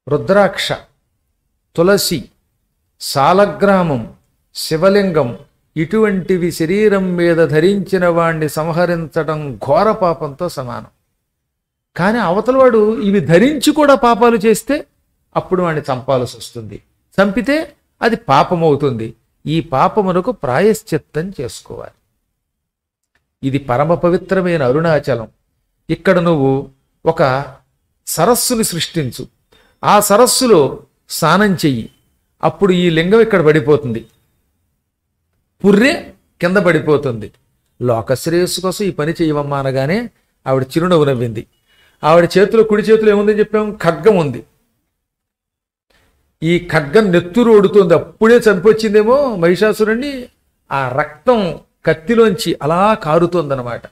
రుద్రాక్ష తులసి సాలగ్రామం శివలింగం ఇటువంటివి శరీరం మీద ధరించిన వాణ్ణి సంహరించడం ఘోర పాపంతో సమానం కానీ అవతలవాడు ఇవి ధరించి కూడా పాపాలు చేస్తే అప్పుడు వాడిని చంపాల్సి వస్తుంది చంపితే అది పాపమవుతుంది ఈ పాపమునకు ప్రాయశ్చిత్తం చేసుకోవాలి ఇది పరమ పవిత్రమైన అరుణాచలం ఇక్కడ నువ్వు ఒక సరస్సుని సృష్టించు ఆ సరస్సులో స్నానం చెయ్యి అప్పుడు ఈ లింగం ఇక్కడ పడిపోతుంది పుర్రె కింద పడిపోతుంది లోక శ్రేయస్సు కోసం ఈ పని చేయవమ్మా అనగానే ఆవిడ చిరునవ్వు నవ్వింది ఆవిడ చేతిలో కుడి చేతిలో ఏముందని చెప్పాం ఖడ్గం ఉంది ఈ ఖడ్గం నెత్తురు ఓడుతుంది అప్పుడే చంపొచ్చిందేమో మహిషాసురుణ్ణి ఆ రక్తం కత్తిలోంచి అలా కారుతోందనమాట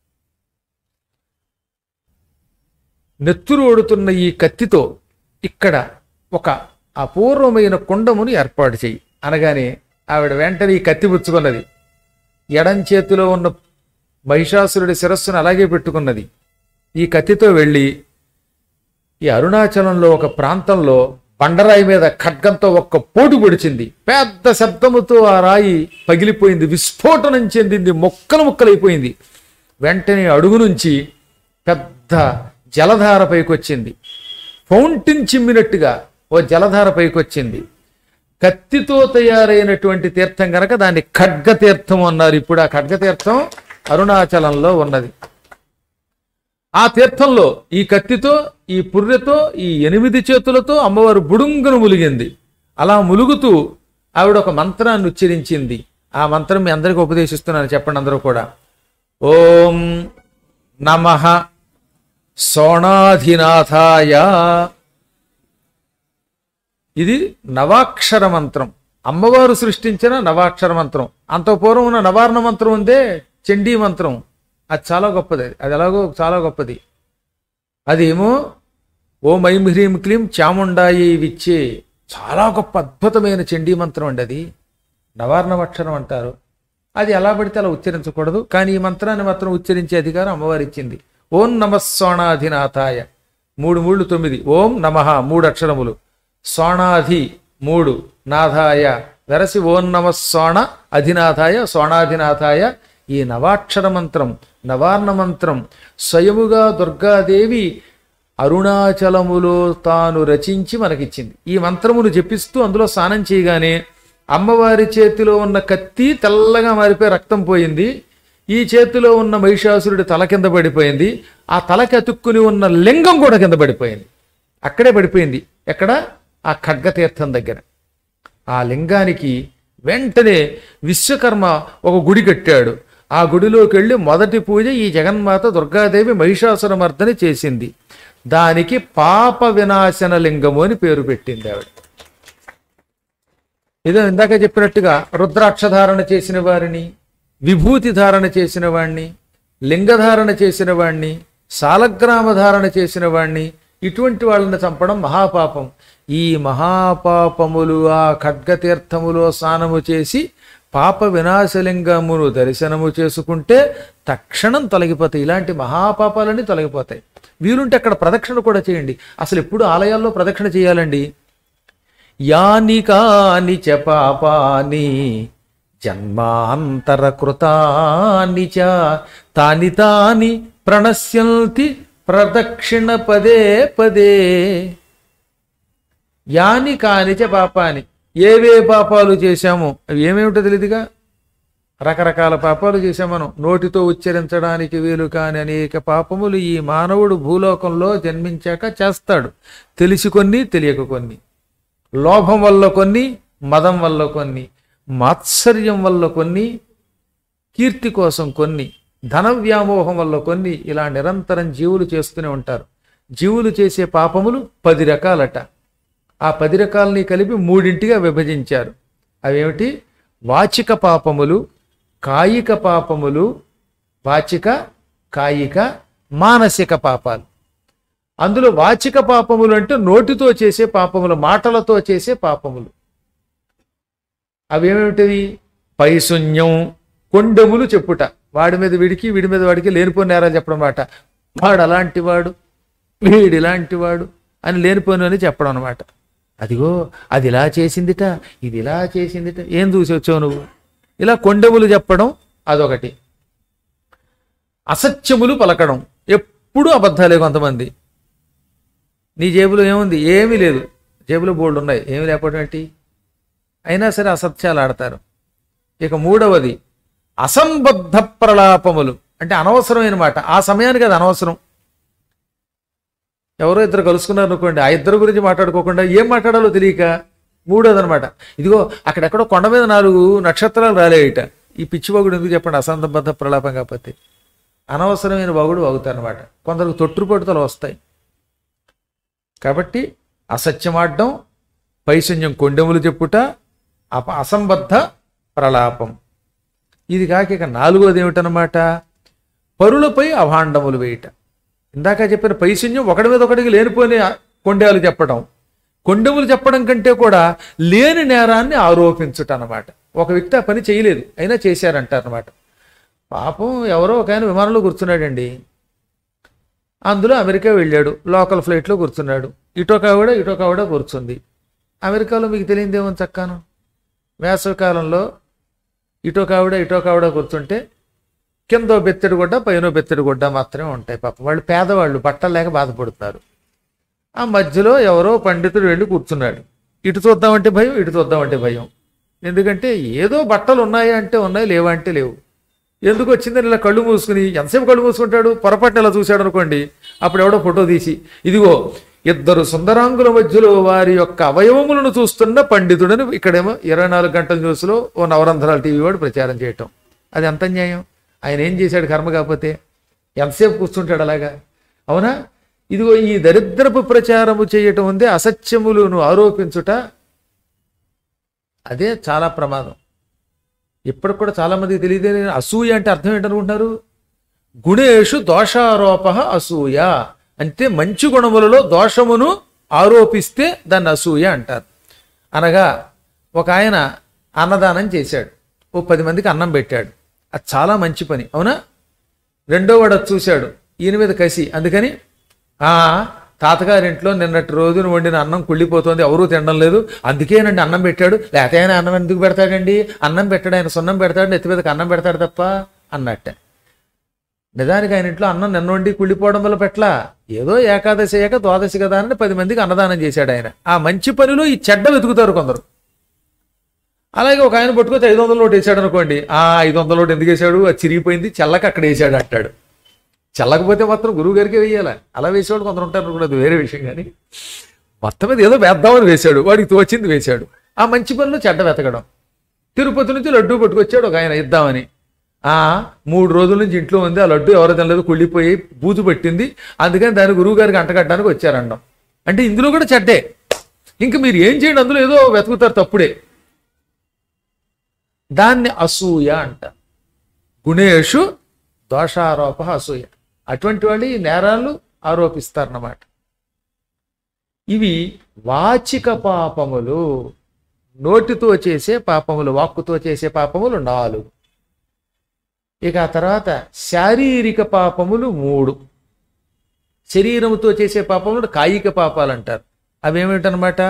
నెత్తురు ఓడుతున్న ఈ కత్తితో ఇక్కడ ఒక అపూర్వమైన కుండమును ఏర్పాటు చెయ్యి అనగానే ఆవిడ వెంటనే ఈ కత్తి పుచ్చుకున్నది ఎడం చేతిలో ఉన్న మహిషాసురుడి శిరస్సును అలాగే పెట్టుకున్నది ఈ కత్తితో వెళ్ళి ఈ అరుణాచలంలో ఒక ప్రాంతంలో బండరాయి మీద ఖడ్గంతో ఒక్క పోటు పొడిచింది పెద్ద శబ్దముతో ఆ రాయి పగిలిపోయింది విస్ఫోటనం చెందింది మొక్కలు ముక్కలైపోయింది వెంటనే అడుగు నుంచి పెద్ద జలధార పైకొచ్చింది ఫౌంటైన్ చిమ్మినట్టుగా ఓ జలధార పైకొచ్చింది కత్తితో తయారైనటువంటి తీర్థం గనక దాన్ని ఖడ్గ తీర్థం అన్నారు ఇప్పుడు ఆ ఖడ్గ తీర్థం అరుణాచలంలో ఉన్నది ఆ తీర్థంలో ఈ కత్తితో ఈ పుర్రెతో ఈ ఎనిమిది చేతులతో అమ్మవారు బుడుంగును ములిగింది అలా ములుగుతూ ఆవిడ ఒక మంత్రాన్ని ఉచ్చరించింది ఆ మంత్రం మీ అందరికీ ఉపదేశిస్తున్నాను చెప్పండి అందరూ కూడా ఓం నమ సోణాధినాథాయ ఇది నవాక్షర మంత్రం అమ్మవారు సృష్టించిన నవాక్షర మంత్రం అంత పూర్వం ఉన్న నవార్ణ మంత్రం ఉందే చండీ మంత్రం అది చాలా గొప్పది అది అది ఎలాగో చాలా గొప్పది అదేమో ఓం ఐం హ్రీం క్లీం చాముండాయి విచ్చే చాలా గొప్ప అద్భుతమైన చండీ మంత్రం అండి అది నవార్ణవక్షరం అంటారు అది ఎలా పడితే అలా ఉచ్చరించకూడదు కానీ ఈ మంత్రాన్ని మాత్రం ఉచ్చరించే అధికారం అమ్మవారు ఇచ్చింది ఓం నమ సోణాధినాథాయ మూడు మూడు తొమ్మిది ఓం నమ మూడు అక్షరములు సోణాధి మూడు నాథాయ వెరసి ఓం నమ సోణ అధినాథాయ సోణాధినాథాయ ఈ నవాక్షర మంత్రం నవార్ణ మంత్రం స్వయముగా దుర్గాదేవి అరుణాచలములో తాను రచించి మనకిచ్చింది ఈ మంత్రమును జపిస్తూ అందులో స్నానం చేయగానే అమ్మవారి చేతిలో ఉన్న కత్తి తెల్లగా మారిపోయి రక్తం పోయింది ఈ చేతిలో ఉన్న మహిషాసురుడి తల కింద పడిపోయింది ఆ తలకి అతుక్కుని ఉన్న లింగం కూడా కింద పడిపోయింది అక్కడే పడిపోయింది ఎక్కడ ఆ ఖడ్గతీర్థం దగ్గర ఆ లింగానికి వెంటనే విశ్వకర్మ ఒక గుడి కట్టాడు ఆ గుడిలోకి వెళ్ళి మొదటి పూజ ఈ జగన్మాత దుర్గాదేవి మహిషాసురమర్దని చేసింది దానికి పాప వినాశన లింగము అని పేరు పెట్టింది ఆవిడ ఇదో ఇందాక చెప్పినట్టుగా రుద్రాక్ష ధారణ చేసిన వారిని విభూతి ధారణ చేసిన వాణ్ణి లింగధారణ చేసిన వాణ్ణి సాలగ్రామ ధారణ చేసిన వాణ్ణి ఇటువంటి వాళ్ళని చంపడం మహాపాపం ఈ మహాపాపములు ఆ ఖడ్గతీర్థములో స్నానము చేసి పాప వినాశలింగమును దర్శనము చేసుకుంటే తక్షణం తొలగిపోతాయి ఇలాంటి మహాపాపాలన్నీ తొలగిపోతాయి వీలుంటే అక్కడ ప్రదక్షిణ కూడా చేయండి అసలు ఎప్పుడు ఆలయాల్లో ప్రదక్షిణ చేయాలండి యాని కాని చ పాపాని జన్మాంతర కృతాని చ తాని తాని ప్రణశ్యంతి ప్రదక్షిణ పదే పదే యాని కాని చ పాపాని ఏవే పాపాలు చేశామో అవి ఏమేమిటో తెలియదుగా రకరకాల పాపాలు చేశాం మనం నోటితో ఉచ్చరించడానికి వీలు కాని అనేక పాపములు ఈ మానవుడు భూలోకంలో జన్మించాక చేస్తాడు తెలిసి కొన్ని తెలియక కొన్ని లోభం వల్ల కొన్ని మదం వల్ల కొన్ని మాత్సర్యం వల్ల కొన్ని కీర్తి కోసం కొన్ని ధన వ్యామోహం వల్ల కొన్ని ఇలా నిరంతరం జీవులు చేస్తూనే ఉంటారు జీవులు చేసే పాపములు పది రకాలట ఆ పది రకాలని కలిపి మూడింటిగా విభజించారు అవేమిటి వాచిక పాపములు కాయిక పాపములు వాచిక కాయిక మానసిక పాపాలు అందులో వాచిక పాపములు అంటే నోటితో చేసే పాపములు మాటలతో చేసే పాపములు అవేమిటివి పైశూన్యం కొండెములు చెప్పుట వాడి మీద వీడికి వీడి మీద వాడికి లేనిపోయిన నేరాలు చెప్పడం మాట వాడు అలాంటి వాడు వీడు ఇలాంటి వాడు అని లేనిపోను అని చెప్పడం అనమాట అదిగో అది ఇలా చేసిందిట ఇది ఇలా చేసిందిట ఏం చూసి వచ్చావు నువ్వు ఇలా కొండెములు చెప్పడం అదొకటి అసత్యములు పలకడం ఎప్పుడూ అబద్ధాలే కొంతమంది నీ జేబులో ఏముంది ఏమీ లేదు జేబులో బోల్డ్ ఉన్నాయి ఏమి లేకపోవడం ఏంటి అయినా సరే అసత్యాలు ఆడతారు ఇక మూడవది అసంబద్ధ ప్రలాపములు అంటే అనవసరమైన మాట ఆ సమయానికి అది అనవసరం ఎవరో ఇద్దరు కలుసుకున్నారు అనుకోండి ఆ ఇద్దరు గురించి మాట్లాడుకోకుండా ఏం మాట్లాడాలో తెలియక మూడోది అనమాట ఇదిగో అక్కడెక్కడో కొండ మీద నాలుగు నక్షత్రాలు రాలేయట ఈ పిచ్చివాగుడు ఎందుకు చెప్పండి అసంబద్ధ ప్రలాపం కాకపోతే అనవసరమైన వాగుడు వాగుతారనమాట కొందరికి తొట్టుపడుతలు వస్తాయి కాబట్టి అసత్యమాడడం పైశూన్యం కొండెములు చెప్పుట అప అసంబద్ధ ప్రలాపం ఇది కాక ఇక నాలుగోది ఏమిటనమాట పరులపై అభాండములు వేయట ఇందాక చెప్పిన పైశూన్యం ఒకటి మీద ఒకటికి లేనిపోని కొండేలు చెప్పడం కొండెములు చెప్పడం కంటే కూడా లేని నేరాన్ని ఆరోపించుట అన్నమాట ఒక వ్యక్తి ఆ పని చేయలేదు అయినా చేశారంటారనమాట పాపం ఎవరో ఒక ఆయన విమానంలో కూర్చున్నాడండి అందులో అమెరికా వెళ్ళాడు లోకల్ ఫ్లైట్లో కూర్చున్నాడు ఇటోకా కూడా ఇటోకా కూడా కూర్చుంది అమెరికాలో మీకు తెలియదేమో చక్కాను వేసవికాలంలో ఇటో కావిడ ఇటో కావిడ కూర్చుంటే కిందో బెత్తడి గుడ్డ పైన బెత్తడి గుడ్డ మాత్రమే ఉంటాయి పాపం వాళ్ళు పేదవాళ్ళు బట్టలు లేక బాధపడుతున్నారు ఆ మధ్యలో ఎవరో పండితుడు వెళ్ళి కూర్చున్నాడు ఇటు చూద్దామంటే భయం ఇటు చూద్దామంటే భయం ఎందుకంటే ఏదో బట్టలు ఉన్నాయి అంటే ఉన్నాయి లేవా అంటే లేవు ఎందుకు వచ్చిందని ఇలా కళ్ళు మూసుకుని ఎంతసేపు కళ్ళు మూసుకుంటాడు పొరపాటు ఇలా చూశాడు అనుకోండి అప్పుడు ఎవడో ఫోటో తీసి ఇదిగో ఇద్దరు సుందరాంగుల మధ్యలో వారి యొక్క అవయవములను చూస్తున్న పండితుడని ఇక్కడేమో ఇరవై నాలుగు గంటల న్యూస్లో ఓ నవరంధ్రాల టీవీ వాడు ప్రచారం చేయటం అది ఎంత న్యాయం ఆయన ఏం చేశాడు కర్మ కాకపోతే ఎంతసేపు కూర్చుంటాడు అలాగా అవునా ఇదిగో ఈ దరిద్రపు ప్రచారము చేయటం ఉందే అసత్యములను ఆరోపించుట అదే చాలా ప్రమాదం ఇప్పటికి కూడా చాలా మందికి తెలియదే అసూయ అంటే అర్థం ఏంటనుకుంటున్నారు గుణేషు దోషారోప అసూయ అంటే మంచి గుణములలో దోషమును ఆరోపిస్తే దాన్ని అసూయ అంటారు అనగా ఒక ఆయన అన్నదానం చేశాడు ఓ పది మందికి అన్నం పెట్టాడు అది చాలా మంచి పని అవునా రెండో వాడు అది చూశాడు ఈయన మీద కసి అందుకని ఆ తాతగారింట్లో నిన్నటి రోజున వండిన అన్నం కుళ్ళిపోతుంది ఎవరూ తినడం లేదు అందుకేనండి అన్నం పెట్టాడు లేకపోతే ఆయన అన్నం ఎందుకు పెడతాడండి అన్నం పెట్టాడు ఆయన సున్నం పెడతాడు నెత్తి మీదకి అన్నం పెడతాడు తప్ప అన్నట్టే నిజానికి ఆయన ఇంట్లో అన్నం నిన్న వండి కుళ్ళిపోవడం వల్ల పెట్లా ఏదో ఏకాదశి అయ్యాక ద్వాదశి కదా అని పది మందికి అన్నదానం చేశాడు ఆయన ఆ మంచి పనిలో ఈ చెడ్డ వెతుకుతారు కొందరు అలాగే ఒక ఆయన పట్టుకొచ్చి ఐదు వందల నోటు వేసాడు అనుకోండి ఆ ఐదు వందల నోటు ఎందుకు వేసాడు అది చిరిగిపోయింది చల్లక అక్కడ వేసాడు అంటాడు చల్లకపోతే మాత్రం గురువు గారికి వేయాలి అలా వేసేవాడు కొందరు ఉంటారు కూడా అది వేరే విషయం కానీ మొత్తం మీద ఏదో వేద్దామని వేశాడు వాడికి తోచింది వేశాడు ఆ మంచి పనిలో చెడ్డ వెతకడం తిరుపతి నుంచి లడ్డూ పట్టుకొచ్చాడు ఒక ఆయన ఇద్దామని ఆ మూడు రోజుల నుంచి ఇంట్లో ఉంది ఆ లడ్డు ఎవరో తినలేదు కుళ్ళిపోయి బూజు పెట్టింది అందుకని దాని గురువు గారికి అంటగట్టడానికి వచ్చారండం అంటే ఇందులో కూడా చెడ్డే ఇంకా మీరు ఏం చేయండి అందులో ఏదో వెతుకుతారు తప్పుడే దాన్ని అసూయ అంట గుణేషు దోషారోప అసూయ అటువంటి వాళ్ళు ఈ నేరాలు ఆరోపిస్తారన్నమాట ఇవి వాచిక పాపములు నోటితో చేసే పాపములు వాక్కుతో చేసే పాపములు నాలుగు ఇక ఆ తర్వాత శారీరక పాపములు మూడు శరీరముతో చేసే పాపములు కాయిక పాపాలు అంటారు అవేమిటనమాట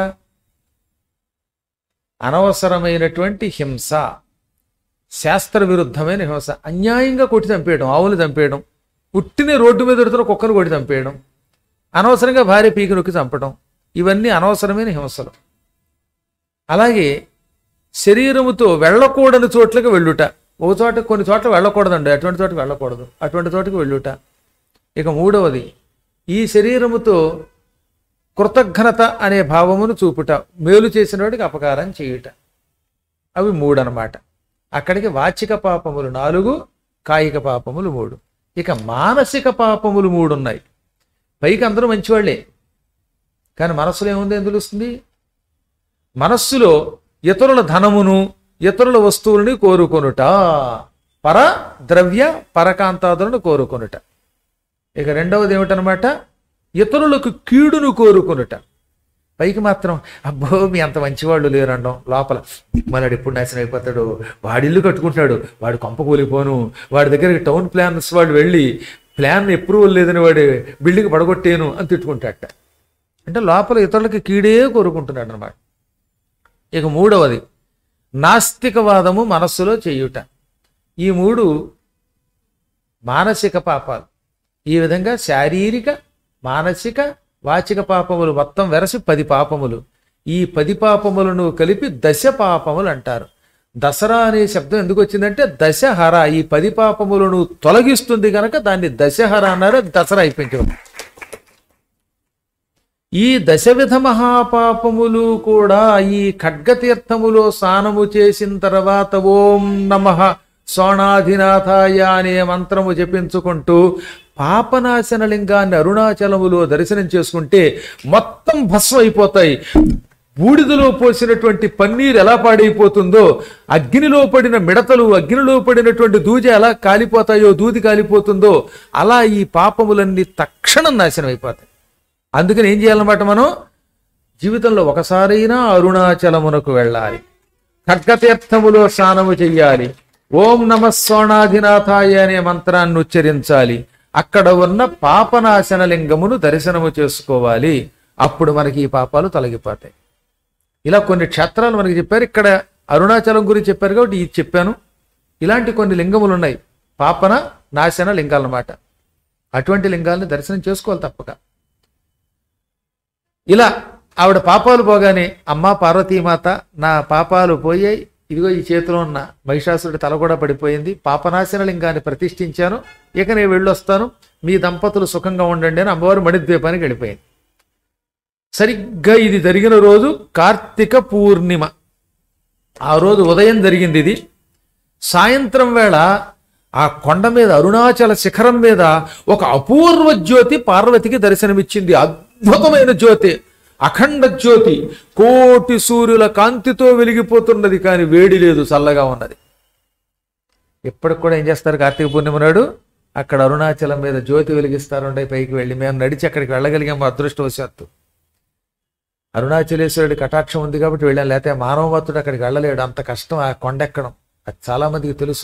అనవసరమైనటువంటి హింస శాస్త్ర విరుద్ధమైన హింస అన్యాయంగా కొట్టి చంపేయడం ఆవులు చంపేయడం పుట్టిన రోడ్డు మీద ఎడుతున్న కుక్కను కొట్టి చంపేయడం అనవసరంగా భార్య పీకి నొక్కి చంపడం ఇవన్నీ అనవసరమైన హింసలు అలాగే శరీరముతో వెళ్ళకూడని చోట్లకు వెళ్ళుట ఒక చోట కొన్ని చోట్ల వెళ్ళకూడదండి అటువంటి చోటకి వెళ్ళకూడదు అటువంటి చోటకి వెళ్ళుట ఇక మూడవది ఈ శరీరముతో కృతజ్ఞత అనే భావమును చూపుట మేలు చేసిన వాడికి అపకారం చేయుట అవి మూడు అన్నమాట అక్కడికి వాచిక పాపములు నాలుగు కాయిక పాపములు మూడు ఇక మానసిక పాపములు మూడు ఉన్నాయి పైకి అందరూ మంచివాళ్లే కానీ మనస్సులో ఏముంది ఏం తెలుస్తుంది మనస్సులో ఇతరుల ధనమును ఇతరుల వస్తువులని కోరుకొనుట పర ద్రవ్య పరకాంతాదులను కోరుకొనుట ఇక రెండవది ఏమిటనమాట ఇతరులకు కీడును కోరుకొనుట పైకి మాత్రం అబ్బో మీ అంత మంచివాళ్ళు లేరండం లోపల మనడు ఎప్పుడు నాశనం అయిపోతాడు వాడి ఇల్లు కట్టుకుంటున్నాడు వాడు కొంప కూలిపోను వాడి దగ్గరికి టౌన్ ప్లాన్స్ వాడు వెళ్ళి ప్లాన్ అప్రూవల్ లేదని వాడు బిల్డింగ్ పడగొట్టేను అని తిట్టుకుంటాట అంటే లోపల ఇతరులకి కీడే కోరుకుంటున్నాడు అనమాట ఇక మూడవది నాస్తికవాదము మనస్సులో చేయుట ఈ మూడు మానసిక పాపాలు ఈ విధంగా శారీరక మానసిక వాచిక పాపములు మొత్తం వెరసి పది పాపములు ఈ పది పాపములను కలిపి దశ పాపములు అంటారు దసరా అనే శబ్దం ఎందుకు వచ్చిందంటే దశహర ఈ పది పాపములను తొలగిస్తుంది గనక దాన్ని దశహర అన్నారు అది దసరా అయిపోయింది ఈ దశవిధ మహాపాపములు కూడా ఈ ఖడ్గతీర్థములో స్నానము చేసిన తర్వాత ఓం నమ సోణాధినాథాయ అనే మంత్రము జపించుకుంటూ పాపనాశన లింగాన్ని అరుణాచలములో దర్శనం చేసుకుంటే మొత్తం భస్మం అయిపోతాయి బూడిదలో పోసినటువంటి పన్నీర్ ఎలా పాడైపోతుందో అగ్నిలో పడిన మిడతలు అగ్నిలో పడినటువంటి దూజ ఎలా కాలిపోతాయో దూది కాలిపోతుందో అలా ఈ పాపములన్నీ తక్షణం నాశనం అయిపోతాయి అందుకని ఏం చేయాలన్నమాట మనం జీవితంలో ఒకసారైనా అరుణాచలమునకు వెళ్ళాలి ఖడ్గతీర్థములో స్నానము చెయ్యాలి ఓం నమ సోణాధినాథాయ అనే మంత్రాన్ని ఉచ్చరించాలి అక్కడ ఉన్న పాపనాశన లింగమును దర్శనము చేసుకోవాలి అప్పుడు మనకి ఈ పాపాలు తొలగిపోతాయి ఇలా కొన్ని క్షేత్రాలు మనకి చెప్పారు ఇక్కడ అరుణాచలం గురించి చెప్పారు కాబట్టి ఇది చెప్పాను ఇలాంటి కొన్ని లింగములు ఉన్నాయి పాపన నాశన లింగాలు అన్నమాట అటువంటి లింగాల్ని దర్శనం చేసుకోవాలి తప్పక ఇలా ఆవిడ పాపాలు పోగానే అమ్మా పార్వతీమాత నా పాపాలు పోయాయి ఇదిగో ఈ చేతిలో ఉన్న మహిషాసురుడి తల కూడా పడిపోయింది పాపనాశన లింగాన్ని ప్రతిష్ఠించాను ఇక నేను వెళ్ళొస్తాను మీ దంపతులు సుఖంగా ఉండండి అని అమ్మవారు మణిద్వీపానికి వెళ్ళిపోయింది సరిగ్గా ఇది జరిగిన రోజు కార్తీక పూర్ణిమ ఆ రోజు ఉదయం జరిగింది ఇది సాయంత్రం వేళ ఆ కొండ మీద అరుణాచల శిఖరం మీద ఒక అపూర్వ జ్యోతి పార్వతికి దర్శనమిచ్చింది అద్భుతమైన జ్యోతి అఖండ జ్యోతి కోటి సూర్యుల కాంతితో వెలిగిపోతున్నది కానీ వేడి లేదు చల్లగా ఉన్నది ఇప్పటికి కూడా ఏం చేస్తారు కార్తీక పూర్ణిమ నాడు అక్కడ అరుణాచలం మీద జ్యోతి వెలిగిస్తారుండే పైకి వెళ్ళి మేము నడిచి అక్కడికి వెళ్ళగలిగాము అదృష్టవశాత్తు అరుణాచలేశ్వరుడి కటాక్షం ఉంది కాబట్టి వెళ్ళాం లేకపోతే మానవమత్తుడు అక్కడికి వెళ్ళలేడు అంత కష్టం ఆ కొండ ఎక్కడం అది చాలా మందికి తెలుసు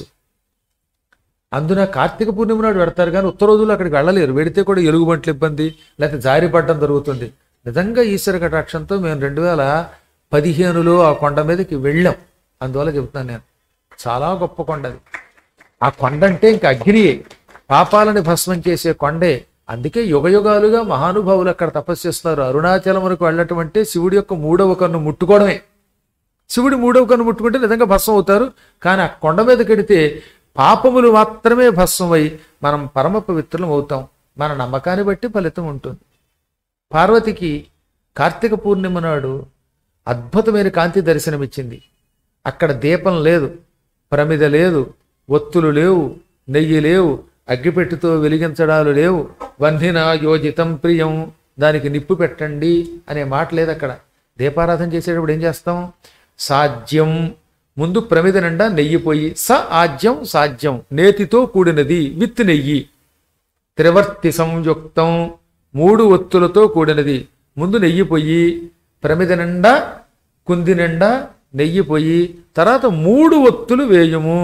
అందున కార్తీక పూర్ణిమ నాడు పెడతారు కానీ ఉత్తర రోజులు అక్కడికి వెళ్ళలేరు వెడితే కూడా ఎలుగుబంట్లు ఇబ్బంది లేకపోతే జారి పడడం జరుగుతుంది నిజంగా ఈశ్వర కటాక్షంతో మేము రెండు వేల పదిహేనులో ఆ కొండ మీదకి వెళ్ళాం అందువల్ల చెబుతున్నాను నేను చాలా గొప్ప కొండ అది ఆ కొండ అంటే ఇంకా అగ్నియే పాపాలని భస్మం చేసే కొండే అందుకే యుగయుగాలుగా మహానుభావులు అక్కడ తపస్సు చేస్తారు అరుణాచలం వరకు వెళ్ళటం అంటే శివుడి యొక్క మూడవ కన్ను ముట్టుకోవడమే శివుడి మూడవ కన్ను ముట్టుకుంటే నిజంగా భస్మం అవుతారు కానీ ఆ కొండ మీద కడితే పాపములు మాత్రమే భస్మమై మనం పరమ పవిత్రులం అవుతాం మన నమ్మకాన్ని బట్టి ఫలితం ఉంటుంది పార్వతికి కార్తీక పూర్ణిమ నాడు అద్భుతమైన కాంతి దర్శనమిచ్చింది అక్కడ దీపం లేదు ప్రమిద లేదు ఒత్తులు లేవు నెయ్యి లేవు అగ్గిపెట్టుతో వెలిగించడాలు లేవు వన్నిన యోజితం ప్రియం దానికి నిప్పు పెట్టండి అనే మాట లేదు అక్కడ దీపారాధన చేసేటప్పుడు ఏం చేస్తాం సాధ్యం ముందు ప్రమిద నిండా నెయ్యి పోయి స ఆజ్యం సాధ్యం నేతితో కూడినది విత్ నెయ్యి త్రివర్తి సంయుక్తం మూడు ఒత్తులతో కూడినది ముందు నెయ్యి పొయ్యి ప్రమిద నిండా కుంది నిండా నెయ్యి పొయ్యి తర్వాత మూడు ఒత్తులు వేయుము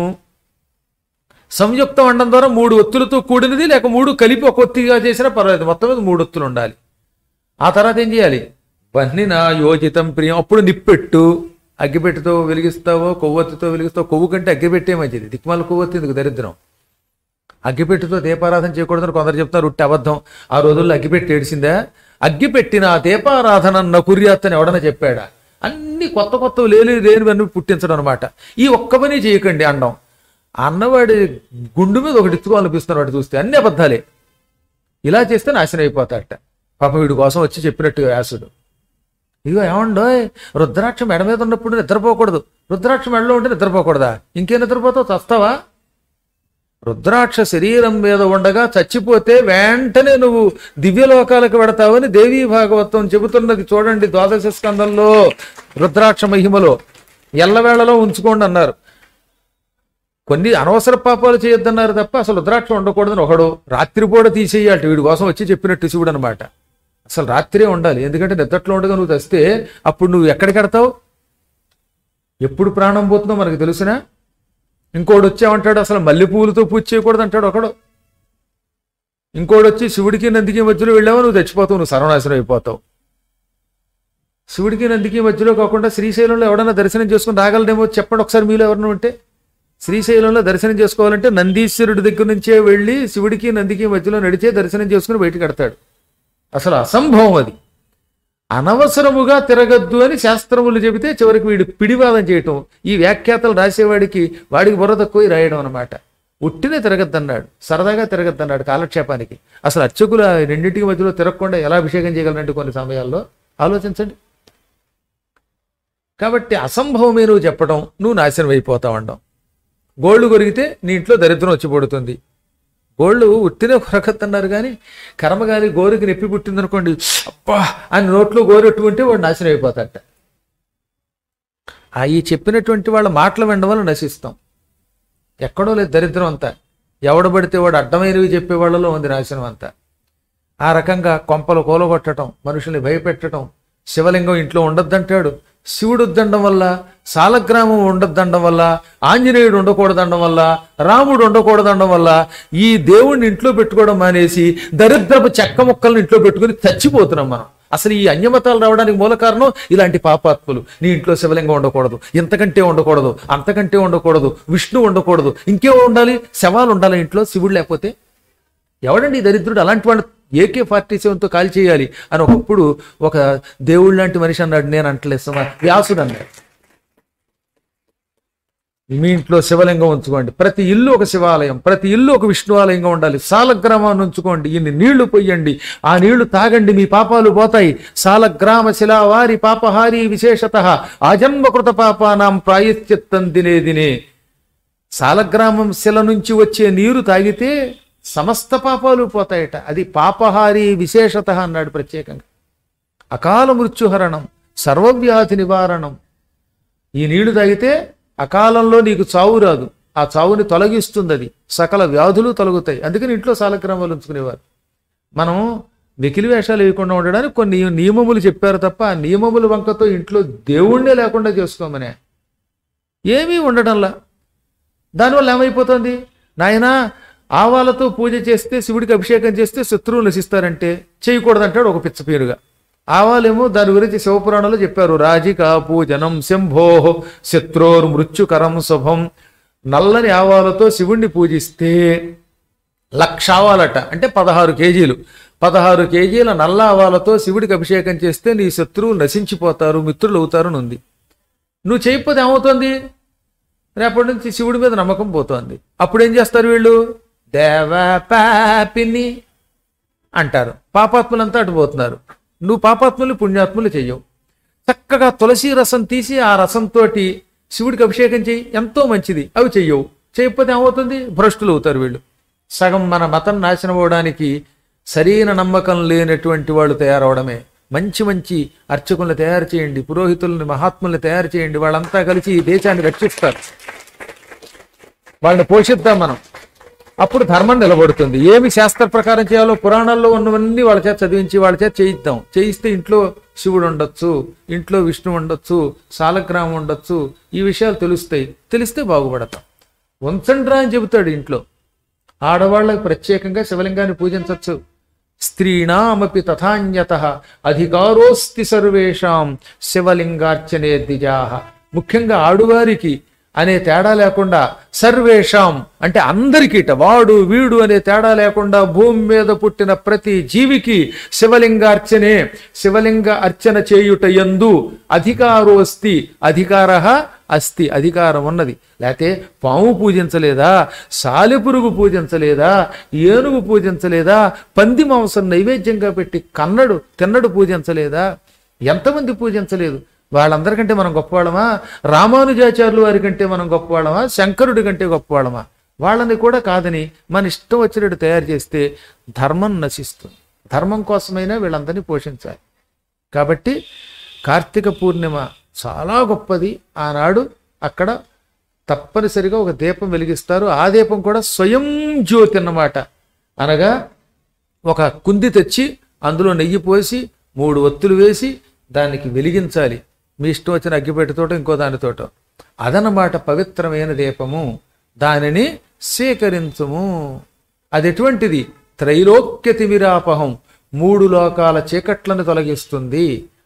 సంయుక్తం అనడం ద్వారా మూడు ఒత్తులతో కూడినది లేక మూడు కలిపి ఒక ఒత్తిగా చేసినా పర్వాలేదు మొత్తం మీద మూడు ఒత్తులు ఉండాలి ఆ తర్వాత ఏం చేయాలి వన్ని నా యోజితం ప్రియం అప్పుడు నిప్పెట్టు అగ్గిపెట్టుతో వెలిగిస్తావో కొవ్వొత్తితో వెలిగిస్తావో కొవ్వు కంటే అగ్గిపెట్టే మంచిది దిక్మాల కొవ్వొత్తి ఎందుకు దరిద్రం అగ్గిపెట్టుతో దీపారాధన చేయకూడదని కొందరు చెప్తారు ఉట్టి అబద్ధం ఆ రోజుల్లో అగ్గిపెట్టి ఏడిసిందా అగ్గిపెట్టిన దీపారాధన నకుర్యాత్ అని ఎవడన్నా చెప్పాడా అన్ని కొత్త కొత్త లేని లేనివన్నీ పుట్టించడం అనమాట ఈ ఒక్క పని చేయకండి అండం అన్నవాడి గుండు మీద ఒకటి ఎత్తుకోవాలనిపిస్తున్న వాడు చూస్తే అన్ని అబద్ధాలే ఇలా చేస్తే నాశనం అయిపోతాడట పాపం వీడి కోసం వచ్చి చెప్పినట్టుగా వ్యాసుడు ఇదిగో ఏమండో రుద్రాక్ష మెడ మీద ఉన్నప్పుడు నిద్రపోకూడదు రుద్రాక్ష మెడలో ఉంటే నిద్రపోకూడదా ఇంకేం నిద్రపోతావు చస్తావా రుద్రాక్ష శరీరం మీద ఉండగా చచ్చిపోతే వెంటనే నువ్వు దివ్యలోకాలకు వెడతావని దేవీ భాగవతం చెబుతున్నది చూడండి ద్వాదశ స్కందంలో రుద్రాక్ష మహిమలో ఎల్లవేళలో ఉంచుకోండి అన్నారు కొన్ని అనవసర పాపాలు చేయొద్దన్నారు తప్ప అసలు రుద్రాక్ష ఉండకూడదని ఒకడు రాత్రిపూట తీసేయాలి వీడి కోసం వచ్చి చెప్పినట్టు శివుడు అనమాట అసలు రాత్రే ఉండాలి ఎందుకంటే నిద్రట్లో ఉండగా నువ్వు తెస్తే అప్పుడు నువ్వు ఎక్కడికి వెడతావు ఎప్పుడు ప్రాణం పోతుందో మనకు తెలుసునా ఇంకోటి వచ్చామంటాడు అసలు మల్లెపూలతో పూజ చేయకూడదు అంటాడు ఒకడు ఇంకోటి వచ్చి శివుడికి నందికి మధ్యలో వెళ్ళావో నువ్వు చచ్చిపోతావు నువ్వు సర్వనాశనం అయిపోతావు శివుడికి నందికి మధ్యలో కాకుండా శ్రీశైలంలో ఎవడన్నా దర్శనం చేసుకుని రాగలడేమో చెప్పండి ఒకసారి మీలో ఎవరన్నా ఉంటే శ్రీశైలంలో దర్శనం చేసుకోవాలంటే నందీశ్వరుడి దగ్గర నుంచే వెళ్ళి శివుడికి నందికి మధ్యలో నడిచే దర్శనం చేసుకుని బయటికి కడతాడు అసలు అసంభవం అది అనవసరముగా తిరగద్దు అని శాస్త్రములు చెబితే చివరికి వీడు పిడివాదం చేయటం ఈ వ్యాఖ్యాతలు రాసేవాడికి వాడికి బుర్ర తక్కువ రాయడం అనమాట ఉట్టినే తిరగద్దన్నాడు సరదాగా తిరగద్దన్నాడు కాలక్షేపానికి అసలు అర్చకులు ఆ రెండింటికి మధ్యలో తిరగకుండా ఎలా అభిషేకం చేయగలరంటే కొన్ని సమయాల్లో ఆలోచించండి కాబట్టి అసంభవమే నువ్వు చెప్పడం నువ్వు నాశనం అయిపోతావు అండం గోళ్ళు కొరిగితే నీ ఇంట్లో దరిద్రం వచ్చి పడుతుంది గోళ్ళు ఉట్టినే కొరకద్దన్నారు కానీ కర్మగాలి గోరుకి నొప్పి పుట్టిందనుకోండి అబ్బా అని నోట్లో గోరెట్టుకుంటే వాడు నాశనం అయిపోతాడట ఆ ఈ చెప్పినటువంటి వాళ్ళ మాటలు వినడం వల్ల నశిస్తాం ఎక్కడో లేదు దరిద్రం అంతా ఎవడబడితే వాడు అడ్డమైనవి చెప్పే వాళ్ళలో ఉంది నాశనం అంతా ఆ రకంగా కొంపలు కూలగొట్టడం మనుషుల్ని భయపెట్టడం శివలింగం ఇంట్లో ఉండొద్దంటాడు శివుడు వద్దండం వల్ల సాలగ్రామం ఉండొద్దండం వల్ల ఆంజనేయుడు ఉండకూడదండం వల్ల రాముడు ఉండకూడదండం వల్ల ఈ దేవుణ్ణి ఇంట్లో పెట్టుకోవడం మానేసి దరిద్రపు చెక్క ముక్కల్ని ఇంట్లో పెట్టుకుని చచ్చిపోతున్నాం మనం అసలు ఈ అన్యమతాలు రావడానికి మూల కారణం ఇలాంటి పాపాత్ములు నీ ఇంట్లో శివలింగం ఉండకూడదు ఇంతకంటే ఉండకూడదు అంతకంటే ఉండకూడదు విష్ణు ఉండకూడదు ఇంకేమో ఉండాలి శవాలు ఉండాలి ఇంట్లో శివుడు లేకపోతే ఎవడండి ఈ దరిద్రుడు అలాంటి వాడు ఏకే ఫార్టీ సెవెన్తో కాల్ చేయాలి అని ఒకప్పుడు ఒక దేవుడు లాంటి మనిషి అన్నాడు నేను అంటలేదు సుమా వ్యాసుడు అన్నాడు మీ ఇంట్లో శివలింగం ఉంచుకోండి ప్రతి ఇల్లు ఒక శివాలయం ప్రతి ఇల్లు ఒక విష్ణు ఆలయంగా ఉండాలి సాలగ్రామాన్ని ఉంచుకోండి ఇన్ని నీళ్లు పొయ్యండి ఆ నీళ్లు తాగండి మీ పాపాలు పోతాయి సాలగ్రామ శిలావారి పాపహారి విశేషత ఆజన్మకృత పాపానాం ప్రాయశ్చిత్తం దినే దినే సాలగ్రామం శిల నుంచి వచ్చే నీరు తాగితే సమస్త పాపాలు పోతాయట అది పాపహారి విశేషత అన్నాడు ప్రత్యేకంగా అకాల మృత్యుహరణం సర్వవ్యాధి నివారణం ఈ నీళ్లు తాగితే అకాలంలో నీకు చావు రాదు ఆ చావుని తొలగిస్తుంది అది సకల వ్యాధులు తొలగుతాయి అందుకని ఇంట్లో సాలగ్రామాలు ఉంచుకునేవారు మనం వెకిలి వేషాలు వేయకుండా ఉండడానికి కొన్ని నియమములు చెప్పారు తప్ప ఆ నియమముల వంకతో ఇంట్లో దేవుణ్ణే లేకుండా చేసుకోమనే ఏమీ ఉండడంలా దానివల్ల ఏమైపోతుంది నాయనా ఆవాలతో పూజ చేస్తే శివుడికి అభిషేకం చేస్తే శత్రువులు నశిస్తారంటే చేయకూడదంటాడు ఒక పిచ్చ పేరుగా ఆవాలేమో దాని గురించి శివపురాణంలో చెప్పారు రాజికా పూజనం శంభో శత్రోర్ మృత్యుకరం శుభం నల్లని ఆవాలతో శివుణ్ణి పూజిస్తే లక్ష ఆవాలట అంటే పదహారు కేజీలు పదహారు కేజీల నల్ల ఆవాలతో శివుడికి అభిషేకం చేస్తే నీ శత్రువులు నశించిపోతారు మిత్రులు అవుతారు అని ఉంది నువ్వు చేయకపోతే ఏమవుతుంది రేపటి నుంచి శివుడి మీద నమ్మకం పోతోంది అప్పుడు ఏం చేస్తారు వీళ్ళు దేవ పాపిని అంటారు పాపాత్ములంతా అటు పోతున్నారు నువ్వు పాపాత్ములు పుణ్యాత్ములు చెయ్యవు చక్కగా తులసి రసం తీసి ఆ రసంతో శివుడికి అభిషేకం చెయ్యి ఎంతో మంచిది అవి చెయ్యవు చేయకపోతే ఏమవుతుంది భ్రష్టులు అవుతారు వీళ్ళు సగం మన మతం నాశనం అవడానికి సరైన నమ్మకం లేనటువంటి వాళ్ళు తయారవడమే మంచి మంచి అర్చకుల్ని తయారు చేయండి పురోహితుల్ని మహాత్ముల్ని తయారు చేయండి వాళ్ళంతా కలిసి ఈ దేశాన్ని రక్షిస్తారు వాళ్ళని పోషిద్దాం మనం అప్పుడు ధర్మం నిలబడుతుంది ఏమి శాస్త్ర ప్రకారం చేయాలో పురాణాల్లో ఉన్నవన్నీ వాళ్ళ చేత చదివించి వాళ్ళ చేత చేయిద్దాం చేయిస్తే ఇంట్లో శివుడు ఉండొచ్చు ఇంట్లో విష్ణు ఉండొచ్చు సాలగ్రామం ఉండొచ్చు ఈ విషయాలు తెలుస్తాయి తెలిస్తే బాగుపడతాం ఉంచండ్రా అని చెబుతాడు ఇంట్లో ఆడవాళ్ళకి ప్రత్యేకంగా శివలింగాన్ని పూజించవచ్చు స్త్రీణామపి తథాన్యత అధికారోస్తి సర్వేషాం శివలింగార్చనే ద్విజాహ ముఖ్యంగా ఆడువారికి అనే తేడా లేకుండా సర్వేషాం అంటే అందరికీట వాడు వీడు అనే తేడా లేకుండా భూమి మీద పుట్టిన ప్రతి జీవికి శివలింగార్చనే శివలింగ అర్చన చేయుట ఎందు అధికారోస్తి అధికార అస్తి అధికారం ఉన్నది లేకపోతే పాము పూజించలేదా సాలెపురుగు పూజించలేదా ఏనుగు పూజించలేదా పంది మాంసం నైవేద్యంగా పెట్టి కన్నడు తిన్నడు పూజించలేదా ఎంతమంది పూజించలేదు వాళ్ళందరికంటే మనం గొప్పవాళ్ళమా రామానుజాచార్యులు వారి కంటే మనం గొప్పవాళ్ళమా శంకరుడి కంటే గొప్పవాళ్ళమా వాళ్ళని కూడా కాదని మన ఇష్టం వచ్చినట్టు తయారు చేస్తే ధర్మం నశిస్తుంది ధర్మం కోసమైనా వీళ్ళందరినీ పోషించాలి కాబట్టి కార్తీక పూర్ణిమ చాలా గొప్పది ఆనాడు అక్కడ తప్పనిసరిగా ఒక దీపం వెలిగిస్తారు ఆ దీపం కూడా స్వయం జ్యోతి అన్నమాట అనగా ఒక కుంది తెచ్చి అందులో నెయ్యి పోసి మూడు ఒత్తులు వేసి దానికి వెలిగించాలి మీ ఇష్టం వచ్చిన అగ్గిపెట్టెతోట ఇంకో దానితోట అదనమాట పవిత్రమైన దీపము దానిని స్వీకరించుము అది ఎటువంటిది త్రైలోక్య తిమిరాపహం మూడు లోకాల చీకట్లను తొలగిస్తుంది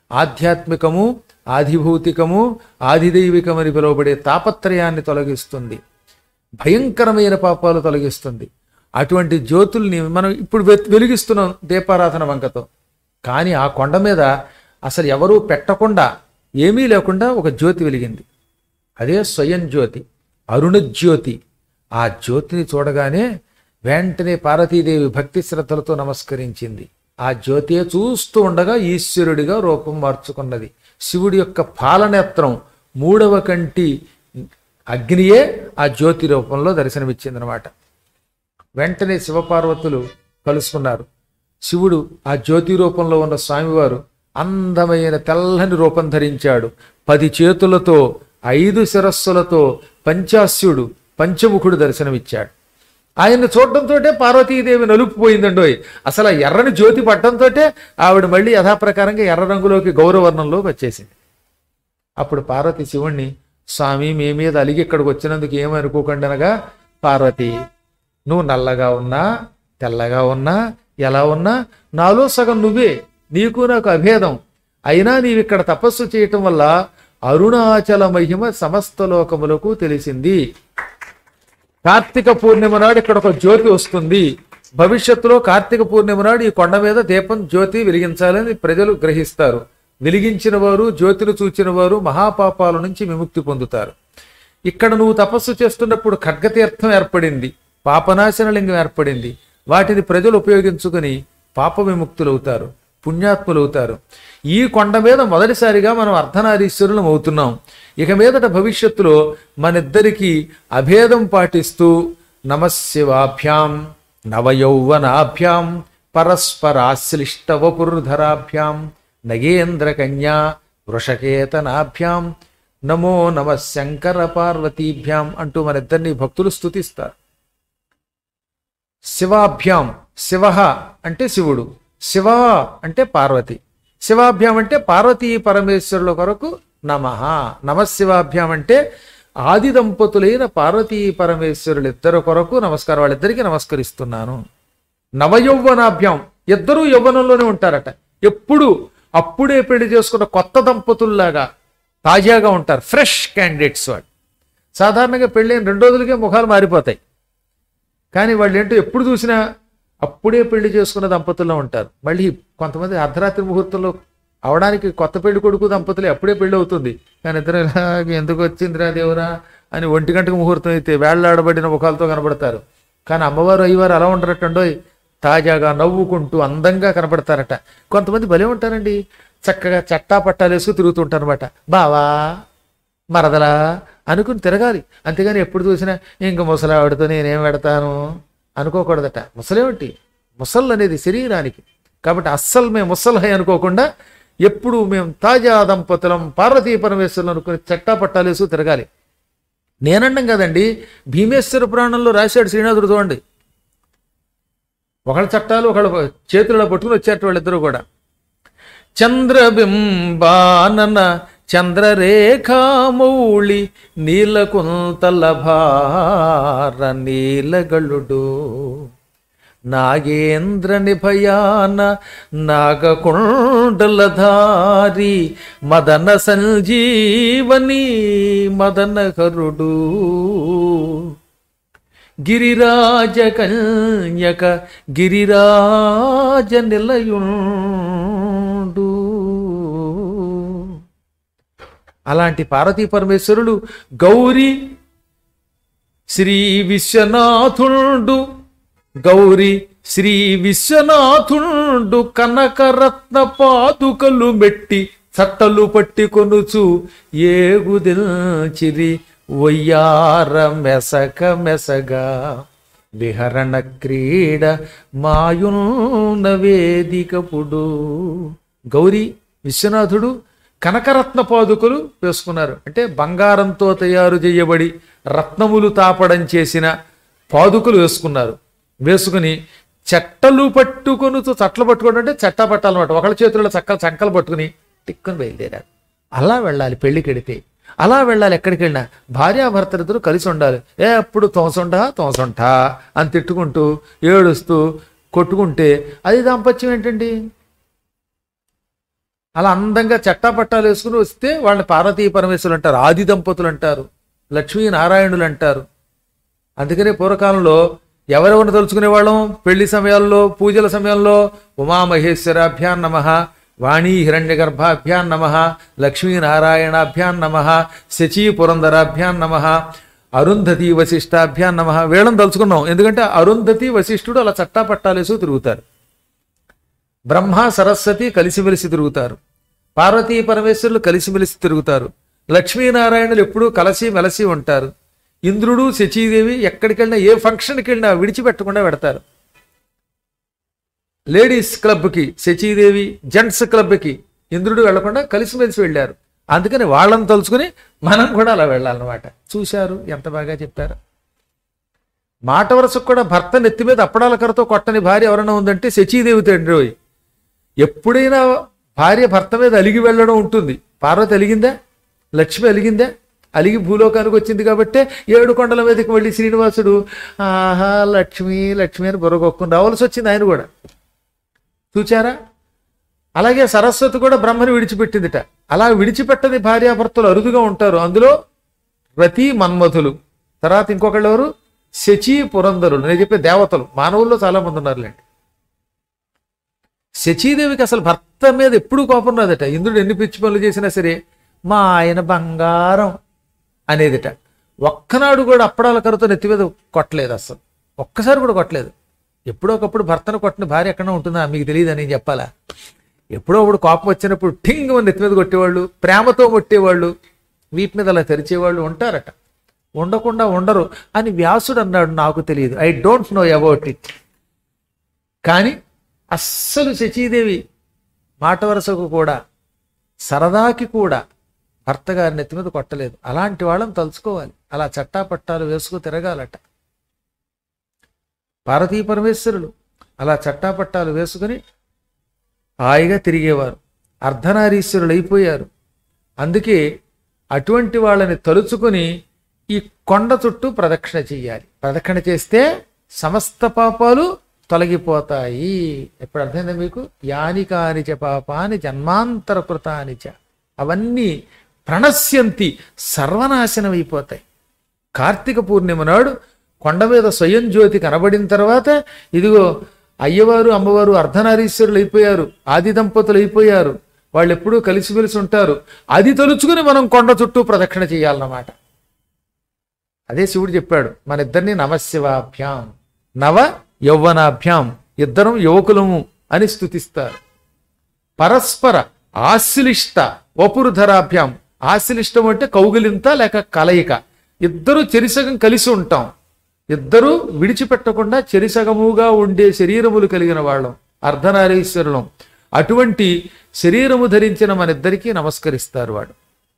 ఆధ్యాత్మికము ఆధిభౌతికము ఆదిదైవికమని పిలువబడే తాపత్రయాన్ని తొలగిస్తుంది భయంకరమైన పాపాలు తొలగిస్తుంది అటువంటి జ్యోతుల్ని మనం ఇప్పుడు వె- వెలిగిస్తున్నాం దీపారాధన వంకతో కానీ ఆ కొండ మీద అసలు ఎవరూ పెట్టకుండా ఏమీ లేకుండా ఒక జ్యోతి వెలిగింది అదే స్వయం జ్యోతి అరుణ జ్యోతి ఆ జ్యోతిని చూడగానే వెంటనే పార్వతీదేవి భక్తి శ్రద్ధలతో నమస్కరించింది ఆ జ్యోతియే చూస్తూ ఉండగా ఈశ్వరుడిగా రూపం మార్చుకున్నది శివుడి యొక్క పాలనేత్రం మూడవ కంటి అగ్నియే ఆ జ్యోతి రూపంలో దర్శనమిచ్చిందనమాట వెంటనే శివపార్వతులు కలుసుకున్నారు శివుడు ఆ జ్యోతి రూపంలో ఉన్న స్వామివారు అందమైన తెల్లని రూపం ధరించాడు పది చేతులతో ఐదు శిరస్సులతో పంచాస్యుడు పంచముఖుడు దర్శనమిచ్చాడు ఆయన్ని చూడటంతో పార్వతీదేవి నలుపుపోయిందండోయ్ అసలు ఆ ఎర్రని జ్యోతి పట్టడంతో ఆవిడ మళ్ళీ యథాప్రకారంగా ఎర్ర రంగులోకి గౌరవర్ణంలోకి వచ్చేసింది అప్పుడు పార్వతి శివుణ్ణి స్వామి మీ మీద అలిగి ఇక్కడికి వచ్చినందుకు ఏమనుకోకండి అనగా పార్వతి నువ్వు నల్లగా ఉన్నా తెల్లగా ఉన్నా ఎలా ఉన్నా నాలో సగం నువ్వే నీకు నాకు అభేదం అయినా నీవు ఇక్కడ తపస్సు చేయటం వల్ల అరుణాచల మహిమ సమస్త లోకములకు తెలిసింది కార్తీక పూర్ణిమ నాడు ఇక్కడ ఒక జ్యోతి వస్తుంది భవిష్యత్తులో కార్తీక పూర్ణిమ నాడు ఈ కొండ మీద దీపం జ్యోతి వెలిగించాలని ప్రజలు గ్రహిస్తారు వెలిగించిన వారు జ్యోతిని చూచిన వారు మహాపాపాల నుంచి విముక్తి పొందుతారు ఇక్కడ నువ్వు తపస్సు చేస్తున్నప్పుడు ఖడ్గతీర్థం ఏర్పడింది పాపనాశన లింగం ఏర్పడింది వాటిని ప్రజలు ఉపయోగించుకుని పాప విముక్తులవుతారు పుణ్యాత్ములవుతారు ఈ కొండ మీద మొదటిసారిగా మనం అర్ధనారీశ్వరులం అవుతున్నాం ఇక మీదట భవిష్యత్తులో మనిద్దరికీ అభేదం పాటిస్తూ నమశివాభ్యాం నవయౌవనాభ్యాం పరస్పరాశ్లిష్ట వపుర్ధరాభ్యాం నగేంద్ర కన్యా వృషకేతనాభ్యాం నమో నమ శంకర పార్వతీభ్యాం అంటూ మనిద్దరిని భక్తులు స్తుతిస్తారు శివాభ్యాం శివ అంటే శివుడు శివ అంటే పార్వతి శివాభ్యాం అంటే పార్వతీ పరమేశ్వరుల కొరకు నమ నమశివాభ్యాం అంటే ఆది దంపతులైన పార్వతీ పరమేశ్వరులు ఇద్దరు కొరకు నమస్కారం వాళ్ళిద్దరికీ నమస్కరిస్తున్నాను నవయౌవనాభ్యాం ఇద్దరూ యవ్వనంలోనే ఉంటారట ఎప్పుడు అప్పుడే పెళ్లి చేసుకున్న కొత్త దంపతుల్లాగా తాజాగా ఉంటారు ఫ్రెష్ క్యాండిడేట్స్ వాళ్ళు సాధారణంగా పెళ్ళైన రెండు రోజులకే ముఖాలు మారిపోతాయి కానీ వాళ్ళు ఏంటో ఎప్పుడు చూసినా అప్పుడే పెళ్లి చేసుకున్న దంపతుల్లో ఉంటారు మళ్ళీ కొంతమంది అర్ధరాత్రి ముహూర్తంలో అవడానికి కొత్త పెళ్లి కొడుకు దంపతులు అప్పుడే పెళ్లి అవుతుంది కానీ ఇద్దరు ఇలాగ ఎందుకు వచ్చిందిరా దేవురా అని ఒంటి గంటకు ముహూర్తం అయితే వేళ్లాడబడిన ముఖాలతో కనబడతారు కానీ అమ్మవారు అయ్యవారు అలా ఉండరటండోయ్ తాజాగా నవ్వుకుంటూ అందంగా కనబడతారట కొంతమంది భలే ఉంటారండి చక్కగా చట్టా పట్టాలు వేసుకు తిరుగుతుంటారు అనమాట బావా మరదలా అనుకుని తిరగాలి అంతేగాని ఎప్పుడు చూసినా ఇంక ముసలావిడతో నేనేం పెడతాను అనుకోకూడదట ముసలేమిటి ముసల్ అనేది శరీరానికి కాబట్టి అస్సలు మేము ముసలహై అనుకోకుండా ఎప్పుడు మేము తాజా దంపతులం పార్వతీ పరమేశ్వరులు అనుకుని చట్టా పట్టాలేసు తిరగాలి నేనండం కదండి భీమేశ్వర పురాణంలో రాశాడు శ్రీనాథుడు చూడండి ఒకళ్ళ చట్టాలు ఒకళ్ళ చేతులలో పట్టుకుని వచ్చారు వాళ్ళిద్దరూ కూడా చంద్రబింబానన చంద్రరేఖామౌళి నీలకుంతల భార నీలగళుడు నాగేంద్ర నిభయాన నాగకుండలధారి మదన సంజీవని మదనకరుడు గిరిరాజ కన్యక గిరిరాజ నిలయుండు అలాంటి పార్వతీ పరమేశ్వరుడు గౌరీ శ్రీ విశ్వనాథుండు గౌరీ శ్రీ విశ్వనాథుండు కనకరత్న పాదుకలు మెట్టి చట్టలు పట్టి కొనుచు ఏగుదిల్చిరి వయ్యార మెసక మెసగా విహరణ క్రీడ మాయున్న వేదికపుడు గౌరీ విశ్వనాథుడు కనకరత్న పాదుకలు వేసుకున్నారు అంటే బంగారంతో తయారు చేయబడి రత్నములు తాపడం చేసిన పాదుకలు వేసుకున్నారు వేసుకుని చెట్టలు పట్టుకొనుతూ చట్టలు పట్టుకోవడం అంటే చెట్ట పట్టాలన్నమాట ఒకళ్ళ చేతుల్లో చక్కలు చంకలు పట్టుకుని టిక్కుని బయలుదేరారు అలా వెళ్ళాలి పెళ్లికెడితే అలా వెళ్ళాలి ఎక్కడికి వెళ్ళినా భార్యాభర్తలిద్దరూ కలిసి ఉండాలి ఏ అప్పుడు తోసంటా తోసంటా అని తిట్టుకుంటూ ఏడుస్తూ కొట్టుకుంటే అది దాంపత్యం ఏంటండి అలా అందంగా చట్టాపట్టాలు వేసుకుని వస్తే వాళ్ళని పార్వతీ పరమేశ్వరులు అంటారు ఆది దంపతులు అంటారు లక్ష్మీనారాయణులు అంటారు అందుకనే పూర్వకాలంలో ఎవరెవరిని తలుచుకునే వాళ్ళం పెళ్లి సమయాల్లో పూజల సమయంలో ఉమామహేశ్వరాభ్యాన్ నమ వాణీ హిరణ్య గర్భాభ్యాన్ నమ లక్ష్మీనారాయణాభ్యాన్ నమ శచీ పురంధరాభ్యాన్ నమ అరుంధతి వశిష్టాభ్యాన్ నమ వీళ్ళని తలుచుకున్నాం ఎందుకంటే అరుంధతి వశిష్ఠుడు అలా చట్టా పట్టాలేసు తిరుగుతారు బ్రహ్మ సరస్వతి కలిసిమెలిసి తిరుగుతారు పార్వతీ పరమేశ్వరులు కలిసిమెలిసి తిరుగుతారు లక్ష్మీనారాయణులు ఎప్పుడూ కలిసి మెలసి ఉంటారు ఇంద్రుడు శచీదేవి ఎక్కడికి వెళ్ళినా ఏ ఫంక్షన్కి వెళ్ళినా విడిచిపెట్టకుండా పెడతారు లేడీస్ క్లబ్కి శచీదేవి జెంట్స్ క్లబ్కి ఇంద్రుడు వెళ్లకుండా కలిసిమెలిసి వెళ్ళారు అందుకని వాళ్ళని తలుచుకుని మనం కూడా అలా వెళ్ళాలన్నమాట చూశారు ఎంత బాగా చెప్పారు మాట వరుసకు కూడా భర్త నెత్తి మీద అప్పడాల కర్రతో కొట్టని భార్య ఎవరైనా ఉందంటే శచీదేవి తండ్రి పోయి ఎప్పుడైనా భార్య భర్త మీద అలిగి వెళ్ళడం ఉంటుంది పార్వతి అలిగిందా లక్ష్మి అలిగిందా అలిగి భూలోకానికి వచ్చింది కాబట్టే ఏడు కొండల మీదకి వెళ్ళి శ్రీనివాసుడు ఆహా లక్ష్మి లక్ష్మి అని బుర్రగొక్కుని రావాల్సి వచ్చింది ఆయన కూడా చూచారా అలాగే సరస్వతి కూడా బ్రహ్మని విడిచిపెట్టిందిట అలా విడిచిపెట్టని భార్యాభర్తలు అరుదుగా ఉంటారు అందులో రతి మన్మధులు తర్వాత ఇంకొకళ్ళు ఎవరు శచీ పురంధరులు నేను చెప్పే దేవతలు మానవుల్లో చాలా మంది ఉన్నారులేండి శచీదేవికి అసలు భర్త మీద ఎప్పుడూ కోపం రాదట ఇంద్రుడు ఎన్ని పిచ్చి పనులు చేసినా సరే మా ఆయన బంగారం అనేదిట ఒక్కనాడు కూడా అప్పడాల కరుతో నెత్తి మీద కొట్టలేదు అసలు ఒక్కసారి కూడా కొట్టలేదు ఎప్పుడో ఒకప్పుడు భర్తను కొట్టిన భార్య ఎక్కడ ఉంటుందా మీకు తెలియదని చెప్పాలా ఎప్పుడో ఒకప్పుడు కోపం వచ్చినప్పుడు ఠింగ్ అని నెత్తి మీద కొట్టేవాళ్ళు ప్రేమతో కొట్టేవాళ్ళు వీటి మీద అలా తెరిచేవాళ్ళు ఉంటారట ఉండకుండా ఉండరు అని వ్యాసుడు అన్నాడు నాకు తెలియదు I don't know about it కానీ అస్సలు శచీదేవి మాట వరసకు కూడా సరదాకి కూడా భర్త గారి నెత్తి మీద కొట్టలేదు అలాంటి వాళ్ళని తలుచుకోవాలి అలా చట్టా పట్టాలు వేసుకు తిరగాలట పార్వతీ పరమేశ్వరులు అలా చట్టా పట్టాలు వేసుకుని హాయిగా తిరిగేవారు అర్ధనారీశ్వరులు అయిపోయారు అందుకే అటువంటి వాళ్ళని తలుచుకుని ఈ కొండ చుట్టూ ప్రదక్షిణ చెయ్యాలి ప్రదక్షిణ చేస్తే సమస్త పాపాలు తొలగిపోతాయి ఎప్పుడు అర్థమైందా మీకు యాని కానిచ పాపాని జన్మాంతర కృతానిచ అవన్నీ ప్రణశ్యంతి సర్వనాశనం అయిపోతాయి కార్తీక పూర్ణిమ నాడు కొండ మీద స్వయం జ్యోతి కనబడిన తర్వాత ఇదిగో అయ్యవారు అమ్మవారు అర్ధనారీశ్వరులు అయిపోయారు ఆది దంపతులు అయిపోయారు వాళ్ళు ఎప్పుడూ కలిసిమెలిసి ఉంటారు అది తలుచుకుని మనం కొండ చుట్టూ ప్రదక్షిణ చేయాలన్నమాట అదే శివుడు చెప్పాడు మన ఇద్దరిని నవశివాభ్యాం నవ యౌవనాభ్యాం ఇద్దరం యువకులము అని స్థుతిస్తారు పరస్పర ఆశ్లిష్ట వపురుధరాభ్యాం ఆశ్లిష్టం అంటే కౌగిలింత లేక కలయిక ఇద్దరు చెరిసగం కలిసి ఉంటాం ఇద్దరు విడిచిపెట్టకుండా చెరిసగముగా ఉండే శరీరములు కలిగిన వాళ్ళం అర్ధనారీశ్వరులం అటువంటి శరీరము ధరించిన మన ఇద్దరికీ నమస్కరిస్తారు వాడు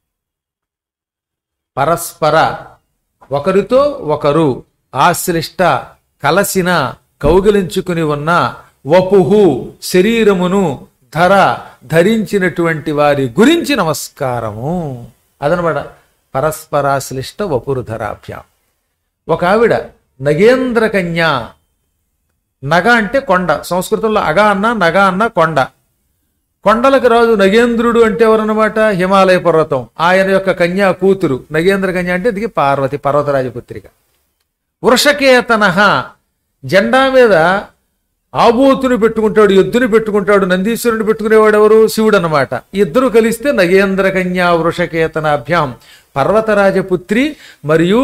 పరస్పర ఒకరితో ఒకరు ఆశ్లిష్ట కలసిన కౌగిలించుకుని ఉన్న వపుహు శరీరమును ధర ధరించినటువంటి వారి గురించి నమస్కారము అదనమాట పరస్పరాశ్లిష్ట వపురు ధరాభ్యాం ఒక ఆవిడ నగేంద్ర కన్య నగ అంటే కొండ సంస్కృతంలో అగ అన్న నగ అన్న కొండ కొండలకు రాజు నగేంద్రుడు అంటే ఎవరన్నమాట హిమాలయ పర్వతం ఆయన యొక్క కన్యా కూతురు నగేంద్ర కన్య అంటే దిగి పార్వతి పర్వతరాజపుత్రిక వృషకేతన జెండా మీద ఆబోతుని పెట్టుకుంటాడు ఎద్దుని పెట్టుకుంటాడు నందీశ్వరుని పెట్టుకునేవాడు ఎవరు శివుడు అనమాట ఇద్దరు కలిస్తే నగేంద్ర కన్యా వృషకేతనాభ్యాం పర్వతరాజపుత్రి మరియు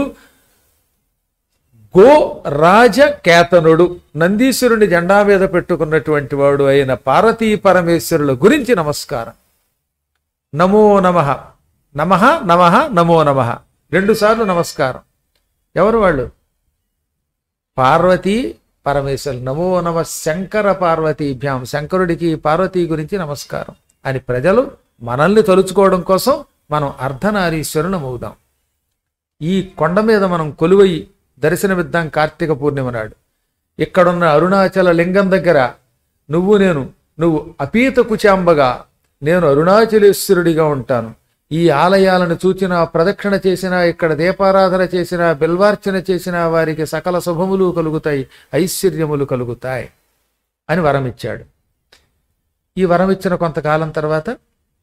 గో రాజ కేతనుడు నందీశ్వరుని జెండా మీద పెట్టుకున్నటువంటి వాడు అయిన పార్వతీ పరమేశ్వరుల గురించి నమస్కారం నమో నమ నమ నమ నమో నమ రెండు సార్లు నమస్కారం ఎవరు వాళ్ళు పార్వతీ పరమేశ్వరు నమో నమ శంకర పార్వతీభ్యాం శంకరుడికి పార్వతీ గురించి నమస్కారం అని ప్రజలు మనల్ని తలుచుకోవడం కోసం మనం అర్ధనారీశ్వరుని అవుదాం ఈ కొండ మీద మనం కొలువై దర్శనమిద్దాం కార్తీక పూర్ణిమ నాడు ఇక్కడున్న అరుణాచల లింగం దగ్గర నువ్వు నేను నువ్వు అపీత కుచాంబగా నేను అరుణాచలేశ్వరుడిగా ఉంటాను ఈ ఆలయాలను చూచినా ప్రదక్షిణ చేసినా ఇక్కడ దీపారాధన చేసినా బిల్వార్చన చేసినా వారికి సకల శుభములు కలుగుతాయి ఐశ్వర్యములు కలుగుతాయి అని వరం ఇచ్చాడు ఈ వరం ఇచ్చిన కొంతకాలం తర్వాత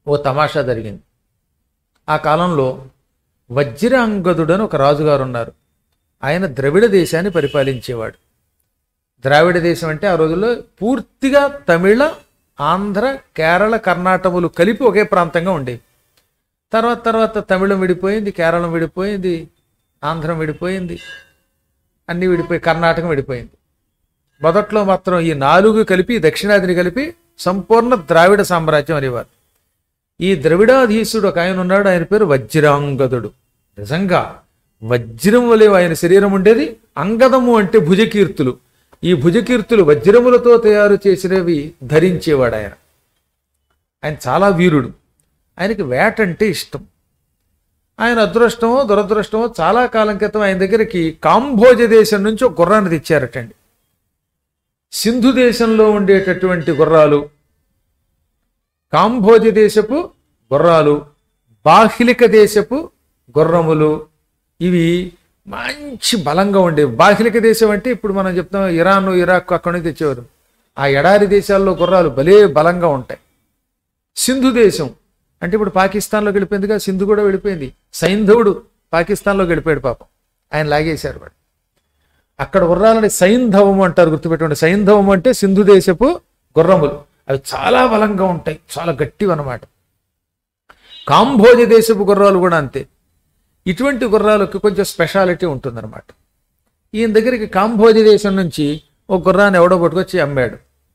ఓ తమాషా జరిగింది ఆ కాలంలో వజ్రాంగదుడు అని ఒక రాజుగారు ఉన్నారు ఆయన ద్రవిడ దేశాన్ని పరిపాలించేవాడు ద్రావిడ దేశం అంటే ఆ రోజుల్లో పూర్తిగా తమిళ ఆంధ్ర కేరళ కర్ణాటకములు కలిపి ఒకే ప్రాంతంగా ఉండేవి తర్వాత తర్వాత తమిళం విడిపోయింది కేరళం విడిపోయింది ఆంధ్రం విడిపోయింది అన్నీ విడిపోయి కర్ణాటకం విడిపోయింది మొదట్లో మాత్రం ఈ నాలుగు కలిపి దక్షిణాదిని కలిపి సంపూర్ణ ద్రావిడ సామ్రాజ్యం అనేవారు ఈ ద్రవిడాధీశుడు ఒక ఆయన ఉన్నాడు ఆయన పేరు వజ్రాంగదుడు నిజంగా వజ్రం వలె ఆయన శరీరం ఉండేది అంగదము అంటే భుజకీర్తులు ఈ భుజకీర్తులు వజ్రములతో తయారు చేసినవి ధరించేవాడు ఆయన ఆయన చాలా వీరుడు ఆయనకి వేట అంటే ఇష్టం ఆయన అదృష్టమో దురదృష్టమో చాలా కాలం క్రితం ఆయన దగ్గరికి కాంభోజ దేశం నుంచి ఒక గుర్రాన్ని తెచ్చారటండి సింధు దేశంలో ఉండేటటువంటి గుర్రాలు కాంభోజ దేశపు గుర్రాలు బాహ్లిక దేశపు గుర్రములు ఇవి మంచి బలంగా ఉండేవి బాహ్లిక దేశం అంటే ఇప్పుడు మనం చెప్తాం ఇరాన్ ఇరాక్ అక్కడి నుంచి తెచ్చేవారు ఆ ఎడారి దేశాల్లో గుర్రాలు భలే బలంగా ఉంటాయి సింధు దేశం అంటే ఇప్పుడు పాకిస్తాన్లోకి వెళ్ళిపోయిందిగా సింధు కూడా వెళ్ళిపోయింది సైంధవుడు పాకిస్తాన్లోకి వెళ్ళిపోయాడు పాపం ఆయన లాగేశారు వాడు అక్కడ గుర్రాలని సైంధవం అంటారు గుర్తుపెట్టుకోండి సైంధవం అంటే సింధు దేశపు గుర్రములు అవి చాలా బలంగా ఉంటాయి చాలా గట్టివి అన్నమాట కాంభోజ దేశపు గుర్రాలు కూడా అంతే ఇటువంటి గుర్రాలకు కొంచెం స్పెషాలిటీ ఉంటుందన్నమాట ఈయన దగ్గరికి కాంభోజ దేశం నుంచి ఒక గుర్రాన్ని ఎవడో పట్టుకొచ్చి అమ్మాడు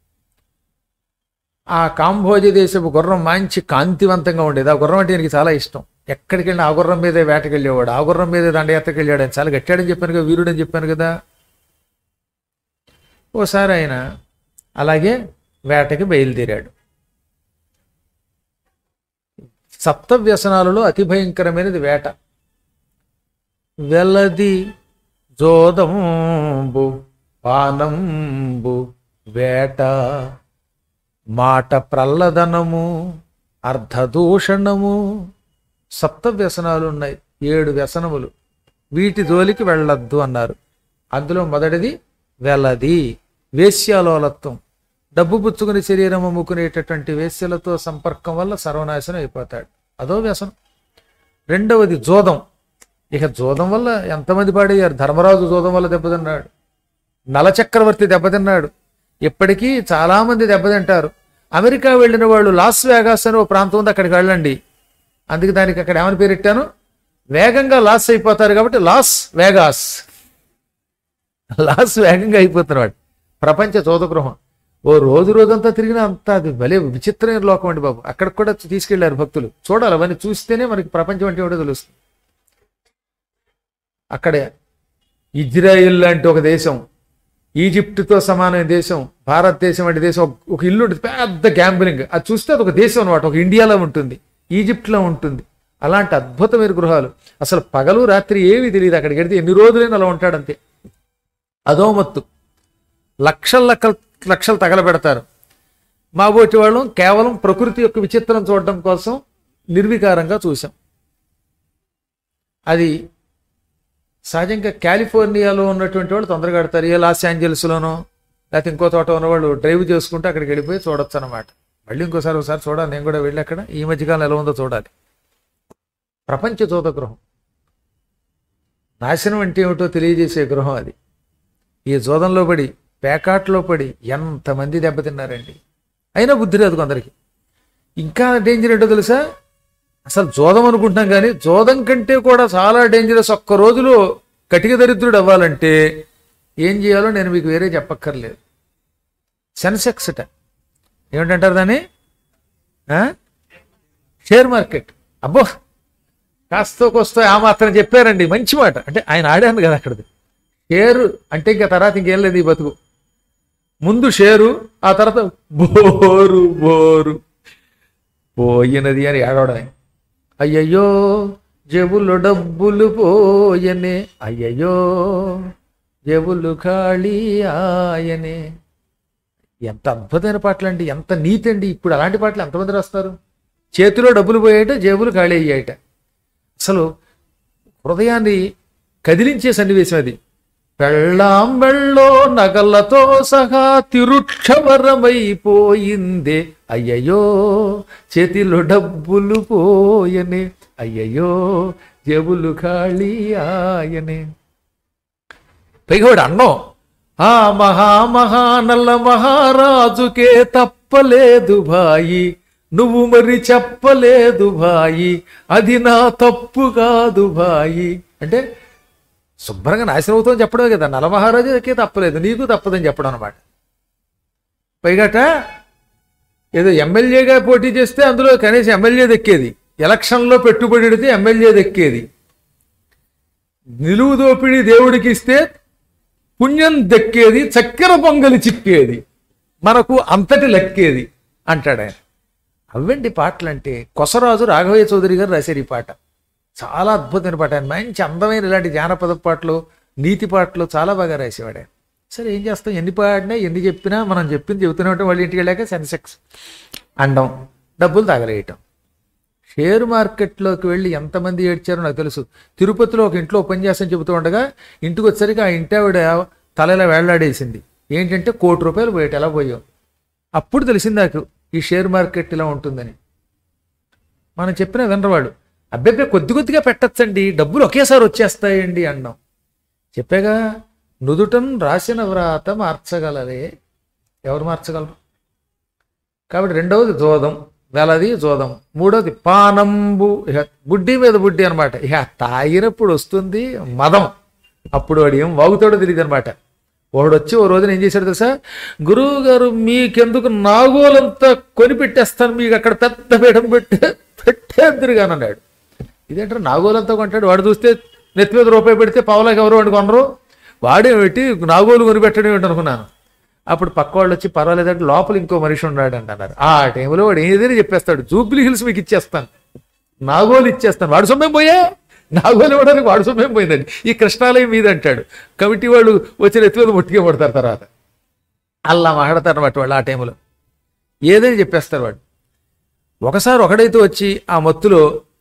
ఆ కాంభోజ దేశపు గుర్రం మంచి కాంతివంతంగా ఉండేది ఆ గుర్రం అంటే ఈయనకి చాలా ఇష్టం ఎక్కడికి వెళ్ళినా ఆ గుర్రం మీదే వేటకెళ్ళేవాడు ఆ గుర్రం మీదే దండయాత్రకి వెళ్ళాడు ఆయన చాలా గట్టాడని చెప్పాను కదా వీరుడని చెప్పాను కదా ఓసారి ఆయన అలాగే వేటకి బయలుదేరాడు సప్త వ్యసనాలలో అతి భయంకరమైనది వేట వెలది జోదంబు పానంబు వేట మాట ప్రల్లదనము అర్ధదూషణము సప్త వ్యసనాలు ఉన్నాయి ఏడు వ్యసనములు వీటి జోలికి వెళ్ళొద్దు అన్నారు అందులో మొదటిది వెలది వేశ్యాలోలత్వం డబ్బు పుచ్చుకుని శరీరం అమ్ముకునేటటువంటి వేశ్యలతో సంపర్కం వల్ల సర్వనాశనం అయిపోతాడు అదో వ్యసనం రెండవది జోదం ఇక జోదం వల్ల ఎంతమంది పాడయ్యారు ధర్మరాజు జోదం వల్ల దెబ్బతిన్నాడు నలచక్రవర్తి దెబ్బతిన్నాడు ఇప్పటికీ చాలా మంది దెబ్బతింటారు అమెరికా వెళ్ళిన వాళ్ళు లాస్ వేగాస్ అని ఓ ప్రాంతం ఉంది అక్కడికి వెళ్ళండి అందుకే దానికి అక్కడ ఏమని పేరెట్టాను వేగంగా లాస్ అయిపోతారు కాబట్టి లాస్ వేగాస్ లాస్ వేగంగా అయిపోతున్నాడు ప్రపంచ చోదగృహం ఓ రోజు రోజంతా తిరిగినా అంత అది భలే విచిత్రమైన లోకం అండి బాబు అక్కడికి కూడా తీసుకెళ్లారు భక్తులు చూడాలి అవన్నీ చూస్తేనే మనకి ప్రపంచం అంటే ఏమిటో తెలుస్తుంది అక్కడే ఇజ్రాయిల్ లాంటి ఒక దేశం ఈజిప్ట్తో సమానమైన దేశం భారతదేశం వంటి దేశం ఒక- ఒక ఇల్లు ఉంటుంది పెద్ద గ్యాంబ్లింగ్ అది చూస్తే అది ఒక దేశం అనమాట ఒక ఇండియాలో ఉంటుంది ఈజిప్ట్లో ఉంటుంది అలాంటి అద్భుతమైన గృహాలు అసలు పగలు రాత్రి ఏమీ తెలియదు అక్కడికి వెడితే ఎన్ని రోజులైనా అలా ఉంటాడంతే అదో మత్తు లక్షల లక్షలు లక్షలు తగలబెడతారు మా బోటి వాళ్ళం కేవలం ప్రకృతి యొక్క విచిత్రం చూడడం కోసం నిర్వికారంగా చూసాం అది సహజంగా కాలిఫోర్నియాలో ఉన్నటువంటి వాళ్ళు తొందరగా ఆడతారు ఏ లాస్ ఏంజల్స్లోనో లేకపోతే ఇంకో చోట ఉన్నవాళ్ళు డ్రైవ్ చేసుకుంటూ అక్కడికి వెళ్ళిపోయి చూడొచ్చు అనమాట మళ్ళీ ఇంకోసారి ఒకసారి చూడాలి నేను కూడా వెళ్ళి అక్కడ ఈ మధ్యకాలం ఎలా ఉందో చూడాలి ప్రపంచ చూత గృహం నాశనం అంటే ఏమిటో తెలియజేసే గృహం అది ఈ జోదంలో పడి పేకాట్లో పడి ఎంతమంది దెబ్బతిన్నారండి అయినా బుద్ధి లేదు కొందరికి ఇంకా డేంజర్ ఏంటో తెలుసా అసలు జోదం అనుకుంటున్నాం కానీ జోదం కంటే కూడా చాలా డేంజరస్ ఒక్క రోజులో కటిక దరిద్రుడు అవ్వాలంటే ఏం చేయాలో నేను మీకు వేరే చెప్పక్కర్లేదు సెన్సెక్స్ట ఏమిటంటారు దాన్ని ఆ? షేర్ మార్కెట్ అబ్బో కాస్తో కోస్తో ఆ మాత్రం చెప్పారండి మంచి మాట అంటే ఆయన ఆడాను కదా అక్కడది షేరు అంటే ఇంకా తర్వాత ఇంకేం లేదు ఈ బతుకు ముందు షేరు ఆ తర్వాత బోరు బోరు పోయినది అని ఏడవడమే అయ్యయ్యో జేబులో డబ్బులు పోయనే అయ్యయ్యో జేబులు ఖాళీ ఆయనే ఎంత అద్భుతమైన పాటలు అండి ఎంత నీతి అండి ఇప్పుడు అలాంటి పాటలు ఎంతమంది రాస్తారు చేతిలో డబ్బులు పోయాయట జేబులు ఖాళీ అయ్యాయట అసలు హృదయాన్ని కదిలించే సన్నివేశం అది పెళ్ళాం వెళ్ళో నగలతో సహా తిరుక్షవరమైపోయిందే అయ్యయ్యో చేతిలో డబ్బులు పోయనే అయ్యయ్యో జేబులు ఖాళీ ఆయనే పైగా వాడు అన్నం ఆ మహా మహా నల్ల మహారాజుకే తప్పలేదు భాయి నువ్వు మరి చెప్పలేదు భాయి అది నా తప్పు కాదు భాయి అంటే శుభ్రంగా నాశనం అవుతామని చెప్పడమే కదా నల్ల మహారాజుకే తప్పలేదు నీకు తప్పదని చెప్పడం అనమాట పైగట ఏదో ఎమ్మెల్యేగా పోటీ చేస్తే అందులో కనీసం ఎమ్మెల్యే దక్కేది ఎలక్షన్లో పెట్టుబడి పెడితే ఎమ్మెల్యే దక్కేది నిలువు దోపిడీ దేవుడికి ఇస్తే పుణ్యం దక్కేది చక్కెర పొంగలి చిక్కేది మనకు అంతటి లెక్కేది అంటాడు ఆయన అవ్వండి పాటలు అంటే కొసరాజు రాఘవయ్య చౌదరి గారు రాశారు ఈ పాట చాలా అద్భుతమైన పాట ఆయన మంచి అందమైన ఇలాంటి జానపద పాటలు నీతి పాటలు చాలా బాగా రాసేవాడు ఆయన సరే ఏం చేస్తాం ఎన్ని పాడినా ఎన్ని చెప్పినా మనం చెప్పింది చెబుతూనే ఉంటాం వాళ్ళ ఇంటికి వెళ్ళాక సెన్సెక్స్ అండం డబ్బులు తగలేయటం షేర్ మార్కెట్లోకి వెళ్ళి ఎంతమంది ఏడ్చారో నాకు తెలుసు తిరుపతిలో ఒక ఇంట్లో ఉపన్యాసం చెబుతూ ఉండగా ఇంటికి వచ్చేసరికి ఆ ఇంటి ఆవిడ తలలో వేళ్లాడేసింది ఏంటంటే కోటి రూపాయలు పోయేట ఎలా పోయాం అప్పుడు తెలిసింది నాకు ఈ షేర్ మార్కెట్ ఇలా ఉంటుందని మనం చెప్పిన వినరవాడు అబ్బెబ్బే కొద్ది కొద్దిగా పెట్టచ్చండి డబ్బులు ఒకేసారి వచ్చేస్తాయండి అన్నాం చెప్పాగా నుదుటం రాసిన వ్రాత మార్చగలరే ఎవరు మార్చగలరు కాబట్టి రెండవది జోదం వెలది జోదం మూడవది పానంబు ఇహ బుడ్డి మీద బుడ్డి అనమాట ఇక తాగినప్పుడు వస్తుంది మదం అప్పుడు వాడు ఏం వాగుతాడో తెలియదు అనమాట వాడు వచ్చి ఓ రోజున ఏం చేశాడు తెలుసా గురువు గారు మీకెందుకు నాగోలంతా కొని పెట్టేస్తాను మీకు అక్కడ పెద్ద పీఠం పెట్టే పెట్టేద్దరుగాని అన్నాడు ఇదేంటారు నాగోలంతా కొంటాడు వాడు చూస్తే నెత్తి మీద రూపాయి పెడితే పావులాకి ఎవరు వాడు కొనరు వాడే పెట్టి నాగోలు కొని పెట్టడం ఏంటి అనుకున్నాను అప్పుడు పక్క వాళ్ళు వచ్చి పర్వాలేదంటే లోపల ఇంకో మనిషి ఉన్నాడు అంట అన్నారు ఆ టైంలో వాడు ఏదైనా చెప్పేస్తాడు జూబ్లీ హిల్స్ మీకు ఇచ్చేస్తాను నాగోలు ఇచ్చేస్తాను వాడు సొమ్మేం పోయే నాగోలు ఇవ్వడానికి వాడు సొమ్మేం పోయిందండి ఈ కృష్ణాలయం మీద అంటాడు కమిటీ వాళ్ళు వచ్చి ఎత్తి మీద ముట్టిగా పడతారు తర్వాత అలా మాట్లాడతారు అన్నమాట వాళ్ళు ఆ టైంలో ఏదైనా చెప్పేస్తారు వాడు ఒకసారి ఒకడైతే వచ్చి ఆ మత్తులో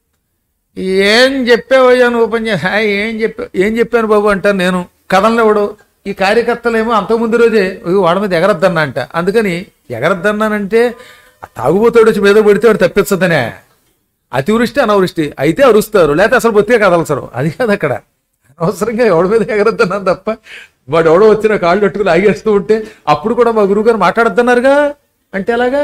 ఏం చెప్పావయ్యా నువ్వు ఉపన్యాసం "ఆ, ఏం చెప్పా ఏం చెప్పాను బాబు అంటాను నేను కథలను ఎవడు ఈ కార్యకర్తలేమో అంతకుముందు రోజే "ఇగో వాడి మీద ఎగరద్దన్నా అంట అందుకని ఎగరద్దన్నానంటే ఆ తాగుబోతాడు వచ్చి మీద పడితే వాడు తప్పించదనే అతివృష్టి అనావృష్టి అయితే అరుస్తారు లేకపోతే అసలు బొత్తిగా కదలసరు అది కాదు అక్కడ అనవసరంగా ఎవడి మీద ఎగరద్దన్నాను తప్ప వాడు ఎవడో వచ్చిన కాళ్ళు పట్టుకుని ఆగేస్తూ ఉంటే అప్పుడు కూడా మా గురువు గారు మాట్లాడద్దన్నారుగా అంటే ఎలాగా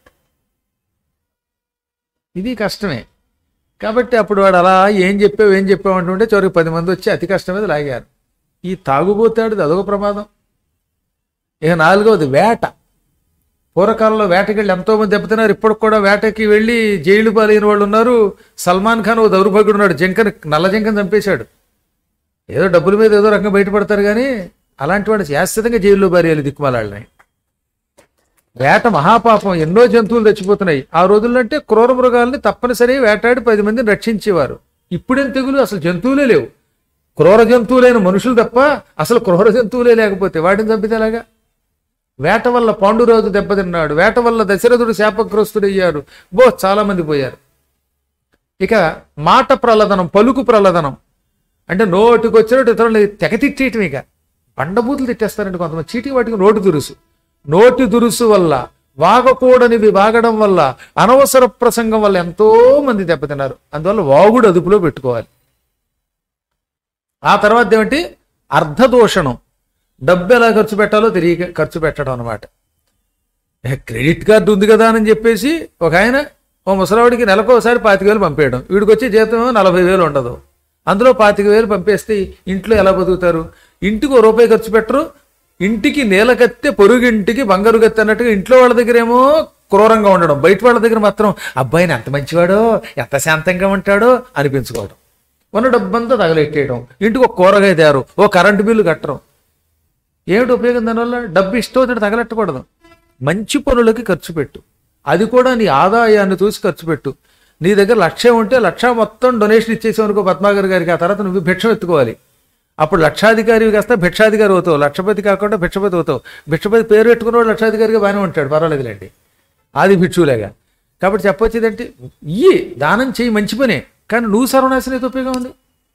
ఇది కష్టమే కాబట్టి అప్పుడు వాడు అలా ఏం చెప్పావు ఏం చెప్పావు అంటుంటే చివరికి పది మంది వచ్చి అతి కష్టం మీద లాగారు ఈ తాగుబోతాడు అదొక ప్రమాదం ఇక నాలుగవది వేట పూర్వకాలంలో వేటకి వెళ్ళి ఎంతో మంది దెబ్బతిన్నారు ఇప్పటికి కూడా వేటకి వెళ్ళి జైలు పాలైన వాళ్ళు ఉన్నారు సల్మాన్ ఖాన్ ఓ దౌర్భాగ్యుడు ఉన్నాడు జంకని నల్ల జంకని చంపేశాడు ఏదో డబ్బుల మీద ఏదో రకంగా బయటపడతారు కానీ అలాంటి వాడు శాశ్వతంగా జైల్లో బారేయాలి దిక్కుమాలని వేట మహాపాపం ఎన్నో జంతువులు తెచ్చిపోతున్నాయి ఆ రోజుల్లో అంటే క్రూర మృగాల్ని తప్పనిసరి వేటాడి పది మందిని రక్షించేవారు ఇప్పుడేం తెగులు అసలు జంతువులే లేవు క్రూర జంతువులైన మనుషులు తప్ప అసలు క్రూర జంతువులే లేకపోతే వాటిని చంపితే ఎలాగా వేట వల్ల పాండురాజు దెబ్బతిన్నాడు వేట వల్ల దశరథుడు శాపగ్రస్తుడయ్యాడు బో చాలా మంది పోయారు ఇక మాట ప్రలదనం పలుకు ప్రలదనం అంటే నోటికి వచ్చినట్టు ఇతరులు తెగ తిట్టేయటం ఇక బండబూతులు తిట్టేస్తారంటే కొంతమంది చీటికి వాటికి నోటి దురుసు నోటి దురుసు వల్ల వాగకూడనివి వాగడం వల్ల అనవసర ప్రసంగం వల్ల ఎంతో మంది దెబ్బతిన్నారు అందువల్ల వాగుడు అదుపులో పెట్టుకోవాలి ఆ తర్వాత ఏమిటి అర్ధదోషణం డబ్బు ఎలా ఖర్చు పెట్టాలో తెలియక ఖర్చు పెట్టడం అనమాట క్రెడిట్ కార్డు ఉంది కదా అని చెప్పేసి ఒక ఆయన ఓ ముసలావిడికి నెలకు ఒకసారి పాతిక వేలు పంపేయడం వీడికి వచ్చే జీతం నలభై వేలు ఉండదు అందులో పాతిక వేలు పంపేస్తే ఇంట్లో ఎలా బతుకుతారు ఇంటికి ఓ రూపాయి ఖర్చు పెట్టరు ఇంటికి నేలకత్తే పొరుగింటికి బంగారు గత్తి అన్నట్టుగా ఇంట్లో వాళ్ళ దగ్గర ఏమో క్రూరంగా ఉండడం బయట వాళ్ళ దగ్గర మాత్రం అబ్బాయిని ఎంత మంచివాడో ఎంత శాంతంగా ఉంటాడో అనిపించుకోవడం ఉన్న డబ్బంతా తగలెట్టేయడం ఇంటికి ఒక కూరగాయ తయారు ఓ కరెంటు బిల్లు కట్టడం ఏమిటి ఉపయోగం దానివల్ల డబ్బు ఇష్టం వచ్చినట్టు తగలెట్టకూడదు మంచి పనులకి ఖర్చు పెట్టు అది కూడా నీ ఆదాయాన్ని చూసి ఖర్చు పెట్టు నీ దగ్గర లక్ష ఉంటే లక్ష మొత్తం డొనేషన్ ఇచ్చేసావు అనుకో పద్మాగర్ గారికి ఆ తర్వాత నువ్వు భిక్షం ఎత్తుకోవాలి అప్పుడు లక్షాధికారి కాస్త భిక్షాధికారి అవుతావు లక్షపతి కాకుండా భిక్షపతి అవుతావు భిక్షపతి పేరు పెట్టుకున్నవాడు లక్షాధికారిగా బాగానే ఉంటాడు పర్వాలేదులేండి ఆది భిక్షువులేగా కాబట్టి చెప్పొచ్చేదంటే ఇయ్యి దానం చేయి మంచి పనే కానీ నువ్వు సర్వనాశనం అయితే ఉపయోగం ఉంది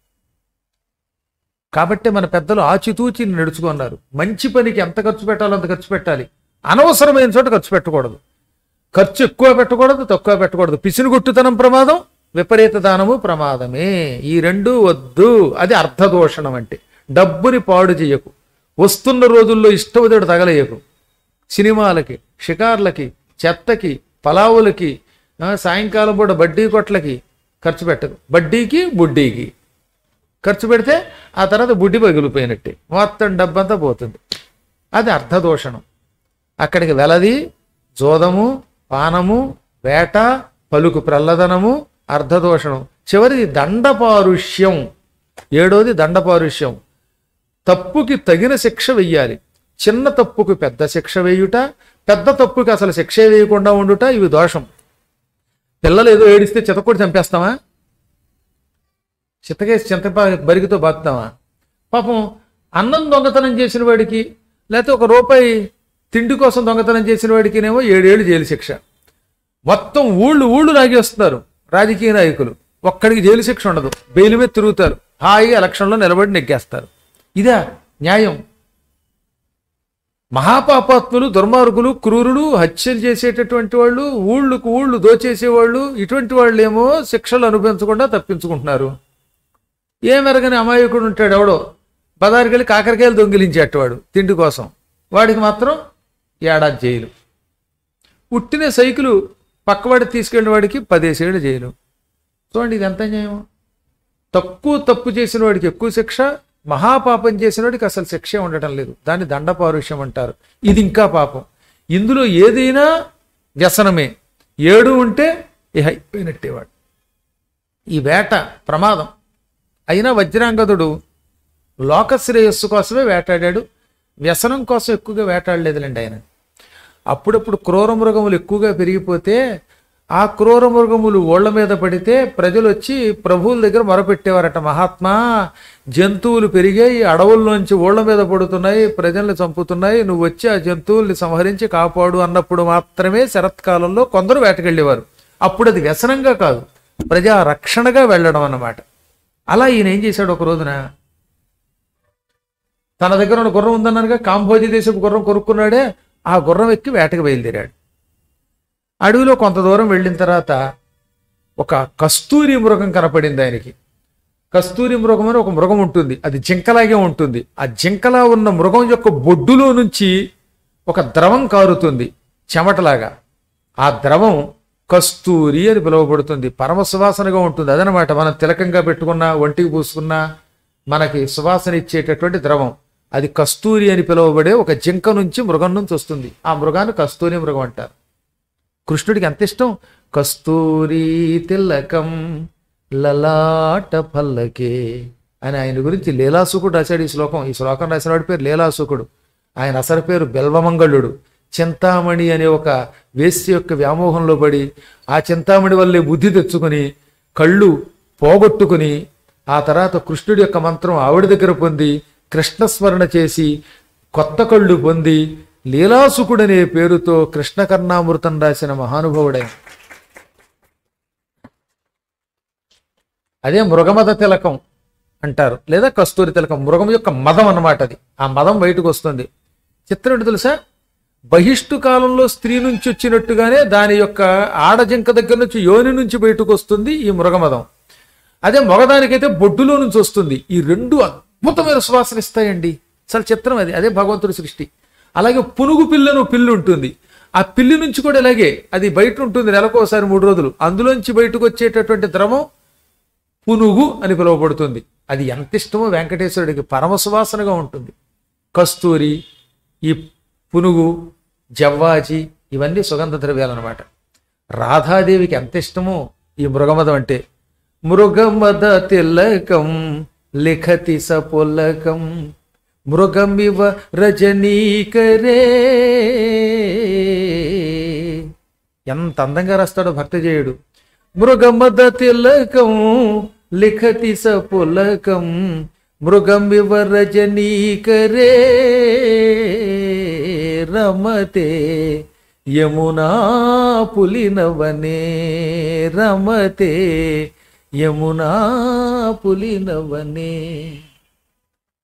కాబట్టి మన పెద్దలు ఆచితూచి నడుచుకున్నారు మంచి పనికి ఎంత ఖర్చు పెట్టాలో అంత ఖర్చు పెట్టాలి అనవసరమైన చోట ఖర్చు పెట్టకూడదు ఖర్చు ఎక్కువ పెట్టకూడదు తక్కువ పెట్టకూడదు పిసినుగొట్టుతనం ప్రమాదం విపరీత దానము ప్రమాదమే ఈ రెండు వద్దు అది అర్థదోషణం అంటే డబ్బుని పాడు చేయకు వస్తున్న రోజుల్లో ఇష్టవదుడు తగలేయకు సినిమాలకి షికార్లకి చెత్తకి పలావులకి ఆ, సాయంకాలం పూట బడ్డీ కొట్లకి ఖర్చు పెట్టదు బడ్డీకి బుడ్డీకి ఖర్చు పెడితే ఆ తర్వాత బుడ్డి పగిలిపోయినట్టే మొత్తం డబ్బంతా పోతుంది అది అర్థదోషణం అక్కడికి వెలది జోదము పానము వేట పలుకు ప్రల్లదనము అర్ధదోషణం చివరిది దండపారుష్యం ఏడోది దండపారుష్యం తప్పుకి తగిన శిక్ష వెయ్యాలి చిన్న తప్పుకి పెద్ద శిక్ష వేయుట పెద్ద తప్పుకి అసలు శిక్ష వేయకుండా ఉండుట ఇవి దోషం పిల్లలు ఏదో ఏడిస్తే చితకొడి చంపేస్తామా చిత్తకేసి చింత బరిగితో బాగుతామా పాపం అన్నం దొంగతనం చేసిన వాడికి లేకపోతే ఒక రూపాయి తిండి కోసం దొంగతనం చేసిన వాడికినేమో ఏడేళ్ళు జైలు శిక్ష మొత్తం ఊళ్ళు ఊళ్ళు లాగేస్తున్నారు రాజకీయ నాయకులు ఒక్కడికి జైలు శిక్ష ఉండదు బెయిల్ మీద తిరుగుతారు హాయిగా ఎలక్షన్లో నిలబడి నెగ్గేస్తారు ఇదా న్యాయం మహాపాపాత్ములు దుర్మార్గులు క్రూరులు హత్యలు చేసేటటువంటి వాళ్ళు ఊళ్ళకు ఊళ్ళు దోచేసేవాళ్ళు ఇటువంటి వాళ్ళు ఏమో శిక్షలు అనుభవించకుండా తప్పించుకుంటున్నారు ఏమెరగని అమాయకుడు ఉంటాడు ఎవడో బదారికెళ్ళి కాకరకాయలు దొంగిలించేటవాడు తిండి కోసం వాడికి మాత్రం ఏడాది జైలు పుట్టిన సైకిలు పక్కవాడి తీసుకెళ్ళిన వాడికి పదేసేళ్ళు జైలు చూడండి ఇది ఎంత న్యాయం తక్కువ తప్పు చేసిన వాడికి ఎక్కువ శిక్ష మహాపాపం చేసిన వాడికి అసలు శిక్షే ఉండటం లేదు దాన్ని దండపారుష్యం అంటారు ఇది ఇంకా పాపం ఇందులో ఏదైనా వ్యసనమే ఏడు ఉంటే ఇహ అయిపోయినట్టేవాడు ఈ వేట ప్రమాదం అయినా వజ్రాంగదుడు లోకశ్రేయస్సు కోసమే వేటాడాడు వ్యసనం కోసం ఎక్కువగా వేటాడలేదులేండి ఆయన అప్పుడప్పుడు క్రూర మృగములు ఎక్కువగా పెరిగిపోతే ఆ క్రూర మృగములు ఓళ్ల మీద పడితే ప్రజలు వచ్చి ప్రభువుల దగ్గర మొరపెట్టేవారట మహాత్మా జంతువులు పెరిగాయి అడవుల్లోంచి ఓళ్ల మీద పడుతున్నాయి ప్రజల్ని చంపుతున్నాయి నువ్వు వచ్చి ఆ జంతువుల్ని సంహరించి కాపాడు అన్నప్పుడు మాత్రమే శరత్కాలంలో కొందరు వేటకెళ్ళేవారు అప్పుడు అది వ్యసనంగా కాదు ప్రజా రక్షణగా వెళ్ళడం అన్నమాట అలా ఈయన ఏం చేశాడు ఒక రోజున తన దగ్గర ఉన్న గుర్రం ఉందన్నానుగా కాంబోజీ దేశపు గుర్రం కొనుక్కున్నాడే ఆ గుర్రం ఎక్కి వేటకు బయలుదేరాడు అడవిలో కొంత దూరం వెళ్ళిన తర్వాత ఒక కస్తూరి మృగం కనపడింది ఆయనకి కస్తూరి మృగం అని ఒక మృగం ఉంటుంది అది జింకలాగే ఉంటుంది ఆ జింకలా ఉన్న మృగం యొక్క బొడ్డులో నుంచి ఒక ద్రవం కారుతుంది చెమటలాగా ఆ ద్రవం కస్తూరి అని పిలువబడుతుంది పరమ సువాసనగా ఉంటుంది అదనమాట మనం తిలకంగా పెట్టుకున్న ఒంటికి పూసుకున్న మనకి సువాసన ఇచ్చేటటువంటి ద్రవం అది కస్తూరి అని పిలువబడే ఒక జింక నుంచి మృగం నుంచి వస్తుంది ఆ మృగాన్ని కస్తూరి మృగం అంటారు కృష్ణుడికి ఎంత ఇష్టం కస్తూరి తిలకం లలాట పల్లకే అని ఆయన గురించి లీలాసుకుడు రాశాడు ఈ శ్లోకం ఈ శ్లోకం రాసిన వాడి పేరు లీలాసుకుడు ఆయన అసలు పేరు బెల్వమంగళుడు చింతామణి అనే ఒక వేశ్య యొక్క వ్యామోహంలో పడి ఆ చింతామణి వల్లే బుద్ధి తెచ్చుకుని కళ్ళు పోగొట్టుకుని ఆ తర్వాత కృష్ణుడి యొక్క మంత్రం ఆవిడ దగ్గర పొంది కృష్ణస్మరణ చేసి కొత్త కళ్ళు పొంది లీలాసుకుడనే పేరుతో కృష్ణకర్ణామృతం రాసిన మహానుభావుడైన అదే మృగమద తిలకం అంటారు లేదా కస్తూరి తిలకం మృగం యొక్క మదం అన్నమాట అది ఆ మదం బయటకు వస్తుంది చిత్రం ఏంటి తెలుసా బహిష్టు కాలంలో స్త్రీ నుంచి వచ్చినట్టుగానే దాని యొక్క ఆడజింక దగ్గర నుంచి యోని నుంచి బయటకు వస్తుంది ఈ మృగమదం అదే మగదానికైతే బొడ్డులో నుంచి వస్తుంది ఈ రెండు అద్భుతమైన సువాసన ఇస్తాయండి అసలు చిత్రం అది అదే భగవంతుడి సృష్టి అలాగే పునుగు పిల్లను పిల్లు ఉంటుంది ఆ పిల్లి నుంచి కూడా ఇలాగే అది బయట ఉంటుంది నెలకోసారి మూడు రోజులు అందులోంచి బయటకు వచ్చేటటువంటి ద్రవం పునుగు అని పిలువబడుతుంది అది ఎంత ఇష్టమో వెంకటేశ్వరుడికి పరమ సువాసనగా ఉంటుంది కస్తూరి ఈ పునుగు జవ్వాజి ఇవన్నీ సుగంధ ద్రవ్యాలు అనమాట రాధాదేవికి ఎంత ఇష్టమో ఈ మృగమదం అంటే మృగమద తిలకం లిఖతి సపులకం మృగమివ రజనీకరే ఎంత అందంగా రాస్తాడో భక్తజేయుడు మృగమద తిలకం లిఖతి సపులకం మృగమివ రజనీకరే రమతే యమునా పులినవనే రమతే యమునా పులినవనే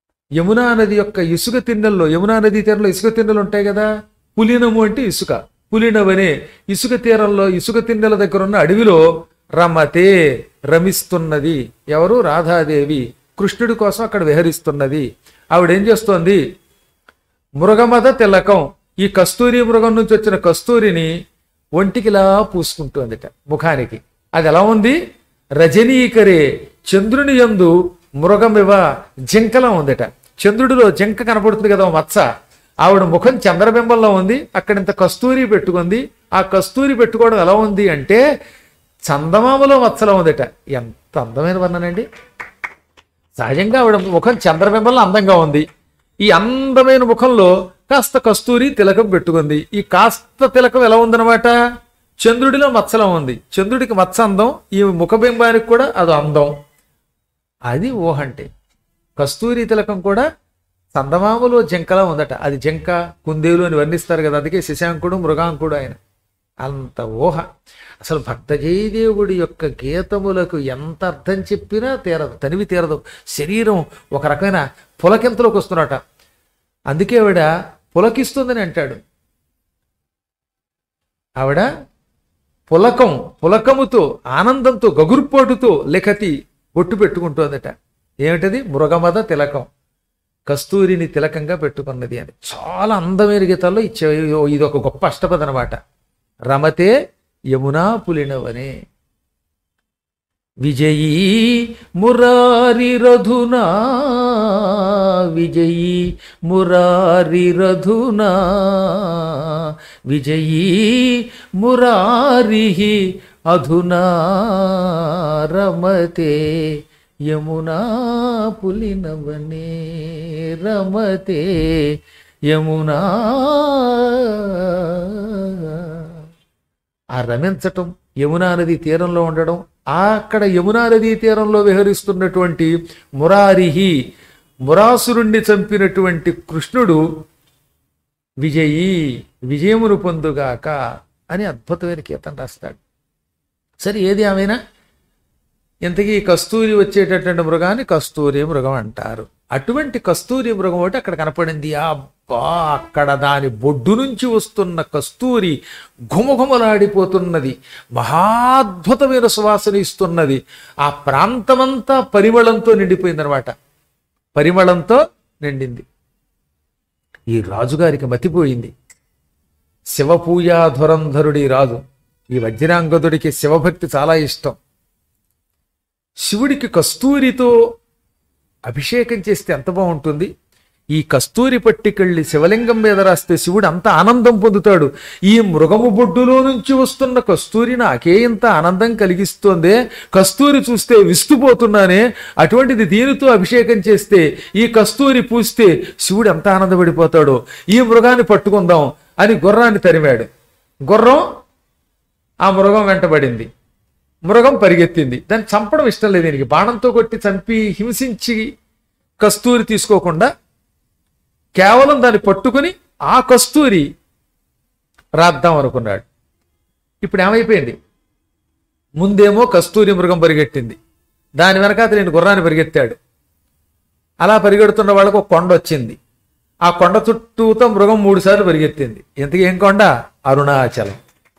యమునా నది యొక్క ఇసుక తిన్నెల్లో యమునా నది తీరంలో ఇసుక తిన్నెలు ఉంటాయి కదా పులినము అంటే ఇసుక పులినవనే ఇసుక తీరంలో ఇసుక తిన్నెల దగ్గర ఉన్న అడవిలో రమతే రమిస్తున్నది ఎవరు రాధాదేవి కృష్ణుడి కోసం అక్కడ విహరిస్తున్నది ఆవిడేం చేస్తోంది మృగమద తిలకం ఈ కస్తూరి మృగం నుంచి వచ్చిన కస్తూరిని ఒంటికిలా పూసుకుంటోందిట ముఖానికి అది ఎలా ఉంది రజనీకరే చంద్రుని యందు మృగమివ జింకలా ఉందిట చంద్రుడిలో జింక కనపడుతుంది కదా ఓ మచ్చ ఆవిడ ముఖం చంద్రబింబంలో ఉంది అక్కడ ఇంత కస్తూరి పెట్టుకుంది ఆ కస్తూరి పెట్టుకోవడం ఎలా ఉంది అంటే చందమామలో మచ్చలో ఉందిట ఎంత అందమైన వర్ణనండి సహజంగా ఆవిడ ముఖం చంద్రబింబంలో అందంగా ఉంది ఈ అందమైన ముఖంలో కాస్త కస్తూరి తిలకం పెట్టుకుంది ఈ కాస్త తిలకం ఎలా ఉందన్నమాట చంద్రుడిలో మచ్చలం ఉంది చంద్రుడికి మచ్చ అందం ఈ ముఖబింబానికి కూడా అది అందం అది ఊహ అంటే కస్తూరి తిలకం కూడా చందమామలో జింకలా ఉందట అది జింక కుందేలు అని వర్ణిస్తారు కదా అందుకే శశాంకుడు మృగాంకుడు ఆయన అంత ఊహ అసలు భక్త జయదేవుడి యొక్క గీతములకు ఎంత అర్థం చెప్పినా తీరదు తనివి తీరదు శరీరం ఒక రకమైన పులకింతలోకి వస్తున్నట అందుకే ఆవిడ పులకిస్తుందని అంటాడు ఆవిడ పులకం పులకముతో ఆనందంతో గగుర్పోటుతో లిఖతి బొట్టు పెట్టుకుంటోందట ఏమిటది మృగమద తిలకం కస్తూరిని తిలకంగా పెట్టుకున్నది అని చాలా అందమైన గీతాల్లో ఇచ్చే ఇది ఒక గొప్ప అష్టపద అనమాట రమతే యమునా పులినవనే విజయీ మురారి రధునా విజయీ మురారి రధునా విజయీ మురారి అధునా రమతే యమునా పులినవనే రమతే యమునా ఆ రమించటం యమునా నది తీరంలో ఉండడం ఆ అక్కడ యమునా నదీ తీరంలో విహరిస్తున్నటువంటి మురారిహి మురాసురుణ్ణి చంపినటువంటి కృష్ణుడు విజయీ విజయమును పొందుగాక అని అద్భుతమైన కీర్తన రాస్తాడు సరే ఏది ఏమైనా ఇంతకీ కస్తూరి వచ్చేటటువంటి మృగాన్ని కస్తూరి మృగం అంటారు అటువంటి కస్తూరి మృగం ఒకటి అక్కడ కనపడింది అబ్బా అక్కడ దాని బొడ్డు నుంచి వస్తున్న కస్తూరి ఘుమఘుమలాడిపోతున్నది మహాద్భుతమైన సువాసన ఇస్తున్నది ఆ ప్రాంతమంతా పరిమళంతో నిండిపోయిందనమాట పరిమళంతో నిండింది ఈ రాజుగారికి మతిపోయింది శివపూజాధురంధరుడి రాజు ఈ వజ్రాంగదుడికి శివభక్తి చాలా ఇష్టం శివుడికి కస్తూరితో అభిషేకం చేస్తే ఎంత బాగుంటుంది ఈ కస్తూరి పట్టికెళ్ళి శివలింగం మీద రాస్తే శివుడు అంత ఆనందం పొందుతాడు ఈ మృగము బొడ్డులో నుంచి వస్తున్న కస్తూరి నాకే ఇంత ఆనందం కలిగిస్తోందే కస్తూరి చూస్తే విస్తుపోతున్నానే అటువంటిది దీనితో అభిషేకం చేస్తే ఈ కస్తూరి పూస్తే శివుడు ఎంత ఆనందపడిపోతాడో ఈ మృగాన్ని పట్టుకుందాం అని గుర్రాన్ని తరిమాడు గుర్రం ఆ మృగం వెంటబడింది మృగం పరిగెత్తింది దాన్ని చంపడం ఇష్టం లేదు దీనికి బాణంతో కొట్టి చంపి హింసించి కస్తూరి తీసుకోకుండా కేవలం దాన్ని పట్టుకుని ఆ కస్తూరి రాద్దాం అనుకున్నాడు ఇప్పుడు ఏమైపోయింది ముందేమో కస్తూరి మృగం పరిగెట్టింది దాని వెనకాత నేను గుర్రాన్ని పరిగెత్తాడు అలా పరిగెడుతున్న వాళ్ళకు ఒక కొండ వచ్చింది ఆ కొండ చుట్టూతో మృగం మూడు సార్లు పరిగెత్తింది ఇంతకీ ఏం కొండ అరుణాచలం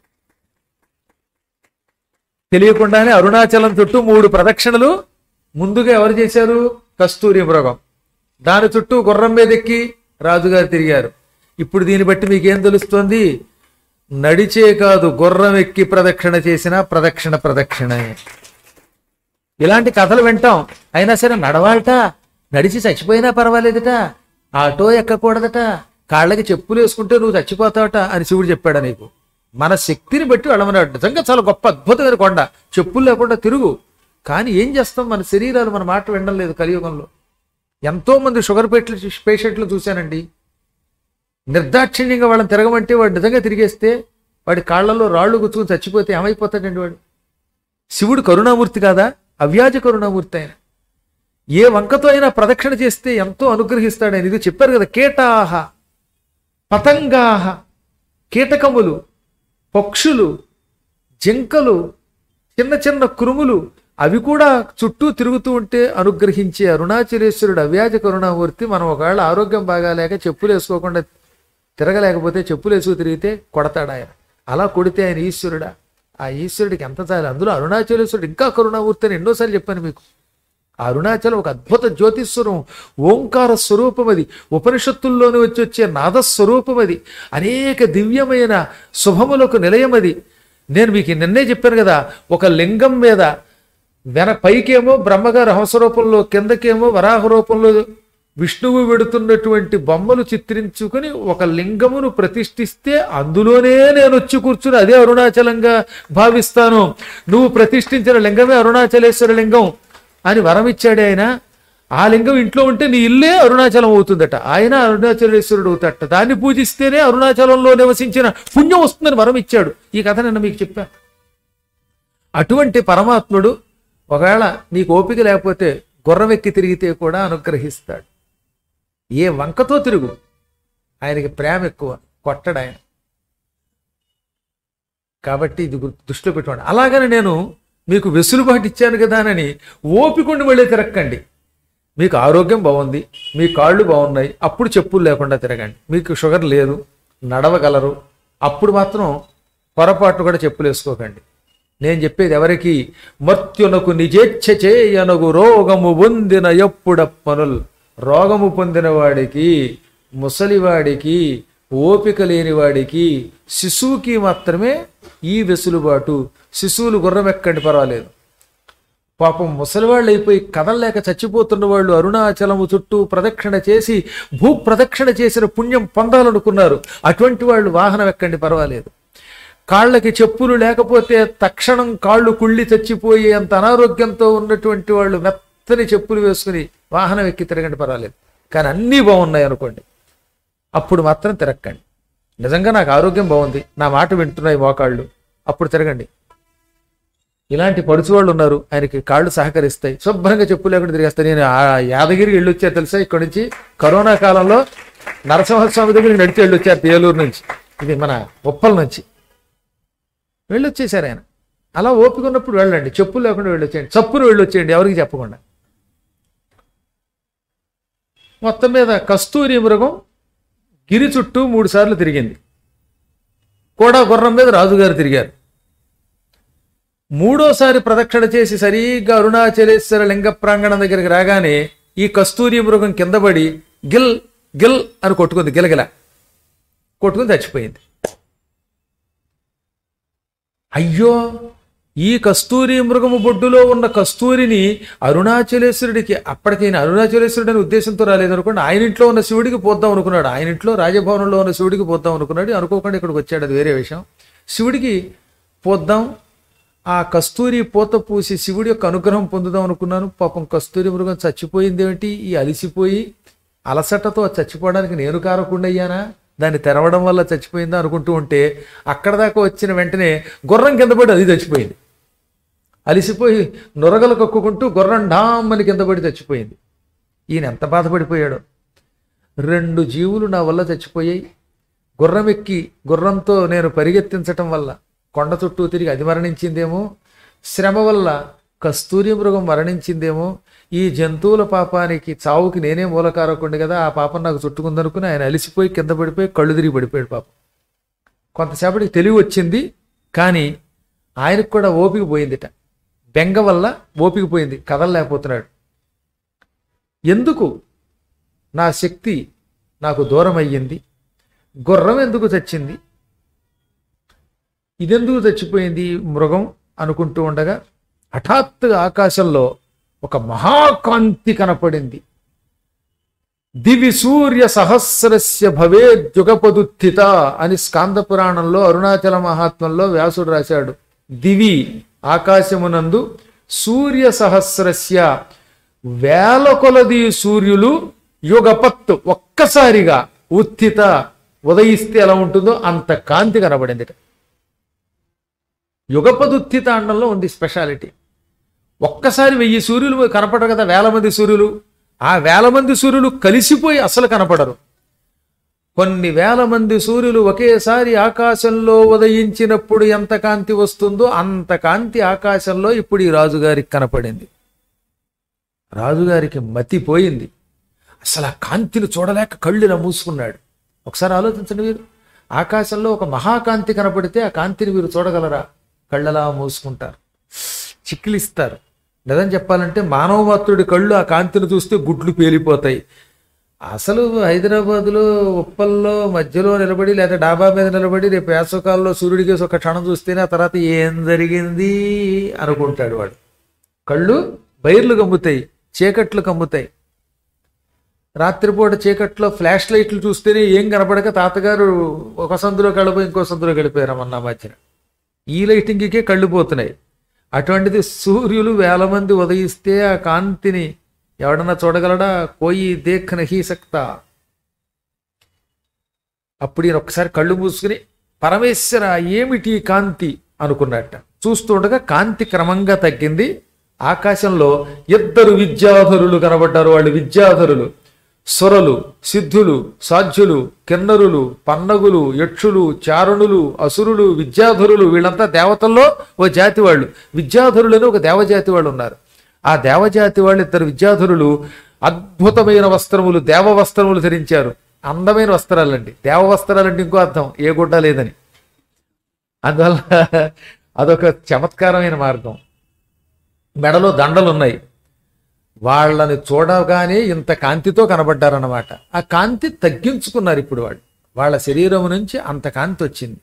తెలియకుండానే అరుణాచలం చుట్టూ మూడు ప్రదక్షిణలు ముందుగా ఎవరు చేశారు కస్తూరి మృగం దాని చుట్టూ గుర్రం మీద ఎక్కి రాజుగారు తిరిగారు ఇప్పుడు దీన్ని బట్టి మీకేం తెలుస్తోంది నడిచే కాదు గుర్రం ఎక్కి ప్రదక్షిణ చేసిన ప్రదక్షిణ ప్రదక్షిణ ఇలాంటి కథలు వింటాం అయినా సరే నడవాలట నడిచి చచ్చిపోయినా పర్వాలేదట ఆటో ఎక్కకూడదట కాళ్ళకి చెప్పులు వేసుకుంటే నువ్వు చచ్చిపోతావట అని శివుడు చెప్పాడు నీకు మన శక్తిని బట్టి వెళ్ళమన్నాడు నిజంగా చాలా గొప్ప అద్భుతమైన కొండ చెప్పులు లేకుండా తిరుగు కానీ ఏం చేస్తాం మన శరీరాలు మన మాట వినడం లేదు కలియుగంలో ఎంతో మంది షుగర్ పేట్లు పేషెంట్లు చూశానండి నిర్దాక్షిణ్యంగా వాళ్ళని తిరగమంటే వాడు నిజంగా తిరిగేస్తే వాడి కాళ్ళలో రాళ్ళు గుచ్చుకుని చచ్చిపోతే ఏమైపోతాడండి వాడు శివుడు కరుణామూర్తి కాదా అవ్యాజ కరుణామూర్తి ఆయన ఏ వంకతో అయినా ప్రదక్షిణ చేస్తే ఎంతో అనుగ్రహిస్తాడు ఆయన ఇది చెప్పారు కదా కేటాహ పతంగాహ కీటకములు పక్షులు జింకలు చిన్న చిన్న కురుములు అవి కూడా చుట్టూ తిరుగుతూ ఉంటే అనుగ్రహించే అరుణాచలేశ్వరుడు అవ్యాజ కరుణామూర్తి మనం ఒకవేళ ఆరోగ్యం బాగాలేక చెప్పులు వేసుకోకుండా తిరగలేకపోతే చెప్పులు వేసుకు తిరిగితే కొడతాడు ఆయన అలా కొడితే ఆయన ఈశ్వరుడా ఆ ఈశ్వరుడికి ఎంత చాలు అందులో అరుణాచలేశ్వరుడు ఇంకా కరుణామూర్తి అని ఎన్నోసార్లు చెప్పాను మీకు ఆ అరుణాచలం ఒక అద్భుత జ్యోతిస్వరం ఓంకార స్వరూపం అది ఉపనిషత్తుల్లోని వచ్చి వచ్చే నాద స్వరూపం అది అనేక దివ్యమైన శుభములకు నిలయం అది నేను మీకు నిన్నే చెప్పాను కదా ఒక లింగం మీద వెన పైకేమో బ్రహ్మగారు హంస రూపంలో కిందకేమో వరాహ రూపంలో విష్ణువు వెడుతున్నటువంటి బొమ్మలు చిత్రించుకుని ఒక లింగమును ప్రతిష్ఠిస్తే అందులోనే నేను వచ్చి కూర్చుని అదే అరుణాచలంగా భావిస్తాను నువ్వు ప్రతిష్ఠించిన లింగమే అరుణాచలేశ్వర లింగం అని వరం ఇచ్చాడే ఆయన ఆ లింగం ఇంట్లో ఉంటే నీ ఇల్లే అరుణాచలం అవుతుందట ఆయన అరుణాచలేశ్వరుడు అవుతాడట దాన్ని పూజిస్తేనే అరుణాచలంలో నివసించిన పుణ్యం వస్తుందని వరం ఇచ్చాడు ఈ కథ నిన్న మీకు చెప్పా అటువంటి పరమాత్ముడు ఒకవేళ నీకు ఓపిక లేకపోతే గుర్రం ఎక్కి తిరిగితే కూడా అనుగ్రహిస్తాడు ఏ వంకతో తిరుగు ఆయనకి ప్రేమ ఎక్కువ కొట్టడు ఆయన కాబట్టి ఇది గుర్తు- దృష్టిలో పెట్టుకోండి అలాగని నేను మీకు వెసులుబాటు ఇచ్చాను కదా అని ఓపికండి మళ్ళీ తిరక్కండి మీకు ఆరోగ్యం బాగుంది మీ కాళ్ళు బాగున్నాయి అప్పుడు చెప్పులు లేకుండా తిరగండి మీకు షుగర్ లేదు నడవగలరు అప్పుడు మాత్రం పొరపాటు కూడా చెప్పులు వేసుకోకండి నేను చెప్పేది ఎవరికి మర్త్యునకు నిజేచ్ఛ చేయనగు రోగము పొందిన ఎప్పుడప్పనుల్ రోగము పొందిన వాడికి ముసలివాడికి ఓపిక లేని వాడికి శిశువుకి మాత్రమే ఈ వెసులుబాటు శిశువులు గుర్రం ఎక్కండి పర్వాలేదు పాపం ముసలివాళ్ళు అయిపోయి కదలలేక చచ్చిపోతున్న వాళ్ళు అరుణాచలము చుట్టూ ప్రదక్షిణ చేసి భూ ప్రదక్షిణ చేసిన పుణ్యం పొందాలనుకున్నారు అటువంటి వాళ్ళు వాహనం ఎక్కండి పర్వాలేదు కాళ్ళకి చెప్పులు లేకపోతే తక్షణం కాళ్ళు కుళ్ళి చచ్చిపోయి అంత అనారోగ్యంతో ఉన్నటువంటి వాళ్ళు మెత్తని చెప్పులు వేసుకుని వాహనం ఎక్కి తిరగండి పర్వాలేదు కానీ అన్నీ బాగున్నాయి అనుకోండి అప్పుడు మాత్రం తిరక్కండి నిజంగా నాకు ఆరోగ్యం బాగుంది నా మాట వింటున్నాయి మోకాళ్ళు అప్పుడు తిరగండి ఇలాంటి పడుచు వాళ్ళు ఉన్నారు ఆయనకి కాళ్ళు సహకరిస్తాయి శుభ్రంగా చెప్పు లేకుండా తిరిగేస్తాయి నేను ఆ యాదగిరికి వెళ్ళొచ్చారు తెలుసా ఇక్కడ నుంచి కరోనా కాలంలో నరసింహస్వామి దగ్గరికి నడిచి వెళ్ళొచ్చారు ఏలూరు నుంచి ఇది మన ఉప్పల నుంచి వెళ్ళొచ్చేసారు ఆయన అలా ఓపిక ఉన్నప్పుడు వెళ్ళండి చెప్పులు లేకుండా వెళ్ళొచ్చేయండి చప్పును వెళ్ళొచ్చేయండి ఎవరికి చెప్పకుండా మొత్తం మీద కస్తూరి మృగం గిరి చుట్టూ మూడు సార్లు తిరిగింది కూడా గుర్రం మీద రాజుగారు తిరిగారు మూడోసారి ప్రదక్షిణ చేసి సరిగ్గా అరుణాచలేశ్వర లింగ ప్రాంగణం దగ్గరికి రాగానే ఈ కస్తూరి మృగం కింద పడి గిల్ గిల్ అని కొట్టుకుంది గిలగిల కొట్టుకుని చచ్చిపోయింది అయ్యో ఈ కస్తూరి మృగము బొడ్డులో ఉన్న కస్తూరిని అరుణాచలేశ్వరుడికి అప్పటికి ఈయన అరుణాచలేశ్వరుడు అనే ఉద్దేశంతో రాలేదనుకోండి ఆయన ఇంట్లో ఉన్న శివుడికి పోద్దాం అనుకున్నాడు ఆయన ఇంట్లో రాజభవనంలో ఉన్న శివుడికి పోద్దాం అనుకున్నాడు అనుకోకుండా ఇక్కడికి వచ్చాడు అది వేరే విషయం శివుడికి పోద్దాం ఆ కస్తూరి పూత పూసి శివుడి యొక్క అనుగ్రహం పొందుదాం అనుకున్నాను పాపం కస్తూరి మృగం చచ్చిపోయింది ఏమిటి ఈ అలిసిపోయి అలసటతో చచ్చిపోవడానికి నేను కారకుండా అయ్యానా దాన్ని తెరవడం వల్ల చచ్చిపోయిందా అనుకుంటూ ఉంటే అక్కడ దాకా వచ్చిన వెంటనే గుర్రం కింద పడి అది చచ్చిపోయింది అలిసిపోయి నొరగలు కక్కుకుంటూ గుర్రం డామ్మని కింద పడి చచ్చిపోయింది ఈయన ఎంత బాధపడిపోయాడో రెండు జీవులు నా వల్ల చచ్చిపోయాయి గుర్రం ఎక్కి గుర్రంతో నేను పరిగెత్తించటం వల్ల కొండ చుట్టూ తిరిగి అది మరణించిందేమో శ్రమ వల్ల కస్తూరి మృగం మరణించిందేమో ఈ జంతువుల పాపానికి చావుకి నేనే మూలకారకుండి కదా ఆ పాపం నాకు చుట్టుకుందనుకుని ఆయన అలిసిపోయి కింద పడిపోయి కళ్ళు తిరిగి పడిపోయాడు పాపం కొంతసేపటికి తెలివి వచ్చింది కానీ ఆయనకు కూడా ఓపిక పోయిందిట బెంగ వల్ల ఓపిక పోయింది కదలలేకపోతున్నాడు ఎందుకు నా శక్తి నాకు దూరం అయ్యింది గుర్రం ఎందుకు చచ్చింది ఇదెందుకు చచ్చిపోయింది ఈ మృగం అనుకుంటూ ఉండగా హఠాత్తుగా ఆకాశంలో ఒక మహాకాంతి కనపడింది దివి సూర్య సహస్రస్య భవే జుగపదుత్థిత అని స్కాంద పురాణంలో అరుణాచల మహాత్మంలో వ్యాసుడు రాశాడు దివి ఆకాశమునందు సూర్య సహస్రస్య వేల కొలది సూర్యులు యుగపత్తు ఒక్కసారిగా ఉత్థిత ఉదయిస్తే ఎలా ఉంటుందో అంత కాంతి కనబడింది యుగపదుత్థిత అండంలో ఉంది స్పెషాలిటీ ఒక్కసారి వెయ్యి సూర్యులు కనపడరు కదా వేల మంది సూర్యులు ఆ వేల మంది సూర్యులు కలిసిపోయి అసలు కనపడరు కొన్ని వేల మంది సూర్యులు ఒకేసారి ఆకాశంలో ఉదయించినప్పుడు ఎంత కాంతి వస్తుందో అంత కాంతి ఆకాశంలో ఇప్పుడు ఈ రాజుగారికి కనపడింది రాజుగారికి మతిపోయింది అసలు ఆ కాంతిని చూడలేక కళ్ళు ఇలా మూసుకున్నాడు ఒకసారి ఆలోచించండి మీరు ఆకాశంలో ఒక మహాకాంతి కనపడితే ఆ కాంతిని మీరు చూడగలరా కళ్ళలా మూసుకుంటారు చిక్కిలిస్తారు నిజం చెప్పాలంటే మానవ మాత్రుడి కళ్ళు ఆ కాంతిని చూస్తే గుడ్లు పేలిపోతాయి అసలు హైదరాబాద్లో ఉప్పల్లో మధ్యలో నిలబడి లేదా డాబా మీద నిలబడి రేపు వేసవకాలంలో సూర్యుడికి ఒక క్షణం చూస్తేనే ఆ తర్వాత ఏం జరిగింది అనుకుంటాడు వాడు కళ్ళు బైర్లు కమ్ముతాయి చీకట్లు కమ్ముతాయి రాత్రిపూట చీకట్లో ఫ్లాష్ లైట్లు చూస్తేనే ఏం కనపడక తాతగారు ఒక సందులో గడిపోయి ఇంకో సందులో గడిపారు మొన్న మధ్యన ఈ లైటింగ్కే కళ్ళు పోతున్నాయి అటువంటిది సూర్యులు వేల మంది ఉదయిస్తే ఆ కాంతిని ఎవడన్నా చూడగలడా కోయి దేఖ్ నహీ సక్తా అప్పుడు ఈయన ఒక్కసారి కళ్ళు మూసుకుని పరమేశ్వర ఏమిటి ఈ కాంతి అనుకున్నట్ట చూస్తుండగా కాంతి క్రమంగా తగ్గింది ఆకాశంలో ఇద్దరు విద్యాధరులు కనబడ్డారు వాళ్ళు విద్యాధరులు సురలు సిద్ధులు సాధ్యులు కిన్నరులు పన్నగులు యక్షులు చారణులు అసురులు విద్యాధరులు వీళ్ళంతా దేవతల్లో ఓ జాతి వాళ్ళు విద్యాధరులని ఒక దేవజాతి వాళ్ళు ఉన్నారు ఆ దేవజాతి వాళ్ళు ఇద్దరు విద్యాధరులు అద్భుతమైన వస్త్రములు దేవ వస్త్రములు ధరించారు అందమైన వస్త్రాలండి దేవ వస్త్రాలంటే ఇంకో అర్థం ఏ గుడ్డ లేదని అందువల్ల అదొక చమత్కారమైన మార్గం మెడలో దండలు ఉన్నాయి వాళ్ళని చూడగానే ఇంత కాంతితో కనబడ్డారన్నమాట ఆ కాంతి తగ్గించుకున్నారు ఇప్పుడు వాళ్ళు వాళ్ళ శరీరం నుంచి అంత కాంతి వచ్చింది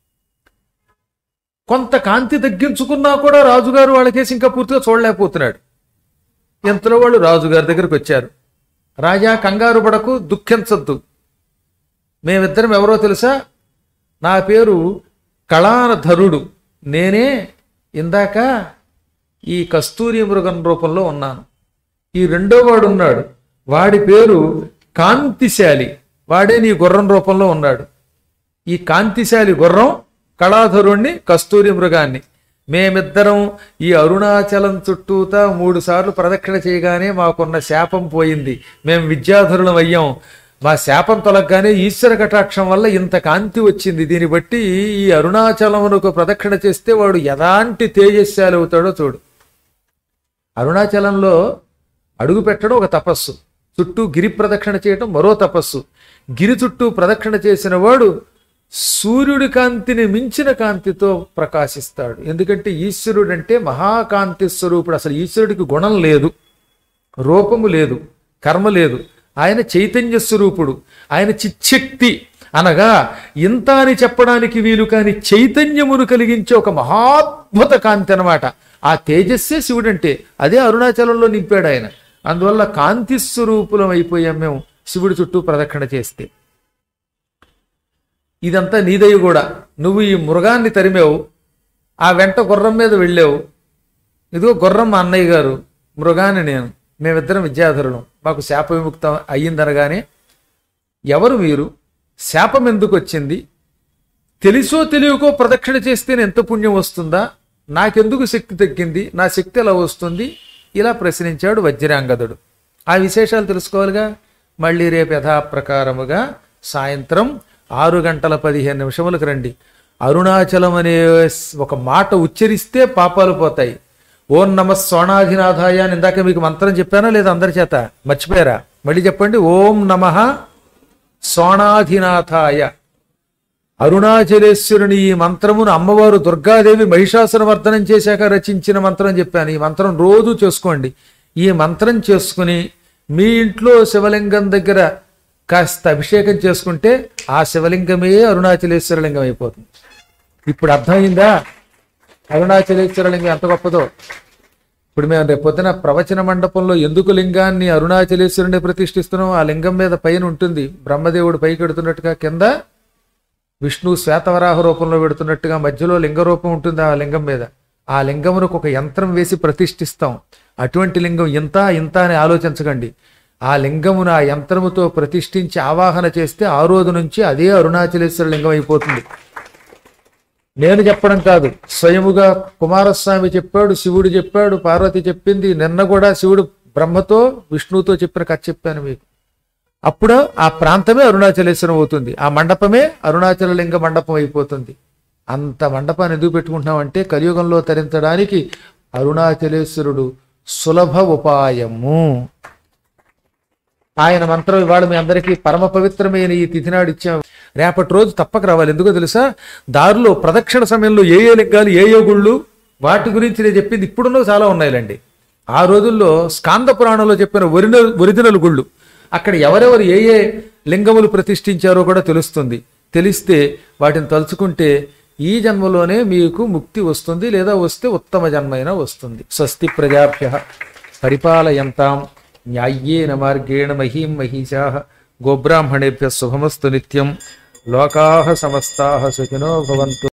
కొంత కాంతి తగ్గించుకున్నా కూడా రాజుగారు వాళ్ళకేసి ఇంకా పూర్తిగా చూడలేకపోతున్నాడు ఇంతలో వాళ్ళు రాజుగారి దగ్గరికి వచ్చారు రాజా కంగారు పడకు దుఃఖించద్దు మేమిద్దరం ఎవరో తెలుసా నా పేరు కళాధరుడు నేనే ఇందాక ఈ కస్తూరి మృగం రూపంలో ఉన్నాను ఈ రెండో వాడు ఉన్నాడు వాడి పేరు కాంతిశాలి వాడే నీ గుర్రం రూపంలో ఉన్నాడు ఈ కాంతిశాలి గుర్రం కళాధరుణ్ణి కస్తూరి మృగాన్ని మేమిద్దరం ఈ అరుణాచలం చుట్టూతా మూడు సార్లు ప్రదక్షిణ చేయగానే మాకున్న శాపం పోయింది మేము విద్యాధరులం అయ్యాం మా శాపం తొలగగానే ఈశ్వర కటాక్షం వల్ల ఇంత కాంతి వచ్చింది దీన్ని బట్టి ఈ అరుణాచలమునకు ప్రదక్షిణ చేస్తే వాడు ఎలాంటి తేజస్శాలి అవుతాడో చూడు అరుణాచలంలో అడుగు పెట్టడం ఒక తపస్సు చుట్టూ గిరి ప్రదక్షిణ చేయటం మరో తపస్సు గిరి చుట్టూ ప్రదక్షిణ చేసిన వాడు సూర్యుడి కాంతిని మించిన కాంతితో ప్రకాశిస్తాడు ఎందుకంటే ఈశ్వరుడు అంటే మహాకాంతి స్వరూపుడు అసలు ఈశ్వరుడికి గుణం లేదు రూపము లేదు కర్మ లేదు ఆయన చైతన్య స్వరూపుడు ఆయన చిచ్చక్తి అనగా ఇంత అని చెప్పడానికి వీలు కాని చైతన్యమును కలిగించే ఒక మహాద్భుత కాంతి అన్నమాట ఆ తేజస్సే శివుడంటే అదే అరుణాచలంలో నింపాడు ఆయన అందువల్ల కాంతి స్వరూపులం అయిపోయాం మేము శివుడి చుట్టూ ప్రదక్షిణ చేస్తే ఇదంతా నీదయ్య కూడా నువ్వు ఈ మృగాన్ని తరిమావు ఆ వెంట గుర్రం మీద వెళ్ళావు ఇదిగో గుర్రం మా అన్నయ్య గారు మృగాన్ని నేను మేమిద్దరం విద్యాధరులం మాకు శాప విముక్తం అయ్యిందనగానే ఎవరు మీరు శాపం ఎందుకు వచ్చింది తెలుసో తెలియకో ప్రదక్షిణ చేస్తేనే ఎంత పుణ్యం వస్తుందా నాకెందుకు శక్తి తగ్గింది నా శక్తి ఎలా వస్తుంది ఇలా ప్రశ్నించాడు వజ్రాంగదుడు ఆ విశేషాలు తెలుసుకోవాలిగా మళ్ళీ రేపు యథాప్రకారముగా సాయంత్రం ఆరు గంటల పదిహేను నిమిషములకు రండి అరుణాచలం అనే ఒక మాట ఉచ్చరిస్తే పాపాలు పోతాయి ఓం నమ సోణాధినాథాయ అని ఇందాక మీకు మంత్రం చెప్పానా లేదా అందరి చేత మర్చిపోయారా మళ్ళీ చెప్పండి ఓం నమ సోణాధినాథాయ అరుణాచలేశ్వరుని ఈ మంత్రమును అమ్మవారు దుర్గాదేవి మహిషాసుర వర్ధనం చేశాక రచించిన మంత్రం చెప్పాను ఈ మంత్రం రోజు చేసుకోండి ఈ మంత్రం చేసుకుని మీ ఇంట్లో శివలింగం దగ్గర కాస్త అభిషేకం చేసుకుంటే ఆ శివలింగమే అరుణాచలేశ్వర లింగం అయిపోతుంది ఇప్పుడు అర్థమైందా అరుణాచలేశ్వర లింగం ఎంత గొప్పదో ఇప్పుడు మేము రేపు పొద్దున ప్రవచన మండపంలో ఎందుకు లింగాన్ని అరుణాచలేశ్వరుని ప్రతిష్ఠిస్తున్నాం ఆ లింగం మీద పైన ఉంటుంది బ్రహ్మదేవుడు పైకి ఎడుతున్నట్టుగా కింద విష్ణు శ్వేతవరాహ రూపంలో పెడుతున్నట్టుగా మధ్యలో లింగ రూపం ఉంటుంది ఆ లింగం మీద ఆ లింగమునకు ఒక యంత్రం వేసి ప్రతిష్ఠిస్తాం అటువంటి లింగం ఇంత ఇంత అని ఆలోచించకండి ఆ లింగమును ఆ యంత్రముతో ప్రతిష్ఠించి ఆవాహన చేస్తే ఆ రోజు నుంచి అదే అరుణాచలేశ్వర లింగం అయిపోతుంది నేను చెప్పడం కాదు స్వయముగా కుమారస్వామి చెప్పాడు శివుడు చెప్పాడు పార్వతి చెప్పింది నిన్న కూడా శివుడు బ్రహ్మతో విష్ణువుతో చెప్పిన కథ చెప్పాను మీకు అప్పుడు ఆ ప్రాంతమే అరుణాచలేశ్వరం అవుతుంది ఆ మండపమే అరుణాచల లింగ మండపం అయిపోతుంది అంత మండపాన్ని ఎందుకు పెట్టుకుంటున్నామంటే కలియుగంలో తరించడానికి అరుణాచలేశ్వరుడు సులభ ఉపాయము ఆయన మంత్రం ఇవాళ మీ అందరికీ పరమ పవిత్రమైన ఈ తిథి నాడు ఇచ్చాం రేపటి రోజు తప్పక రావాలి ఎందుకో తెలుసా దారిలో ప్రదక్షిణ సమయంలో ఏ ఏ లింగాలు ఏ ఏ గుళ్ళు వాటి గురించి నేను చెప్పింది ఇప్పుడున్నవి చాలా ఉన్నాయిలండి ఆ రోజుల్లో స్కాంద పురాణంలో చెప్పిన ఒరిజినల్ ఒరిజినల్ గుళ్ళు అక్కడ ఎవరెవరు ఏ ఏ లింగములు ప్రతిష్ఠించారో కూడా తెలుస్తుంది తెలిస్తే వాటిని తలుచుకుంటే ఈ జన్మలోనే మీకు ముక్తి వస్తుంది లేదా వస్తే ఉత్తమ జన్మైనా వస్తుంది స్వస్తి ప్రజాభ్య పరిపాలయంతాం న్యాయ్యేన మార్గేణ మహీం మహిషా గోబ్రాహ్మణేభ్య శుభమస్తు నిత్యం లోకా సమస్తా సుఖినో భవంతు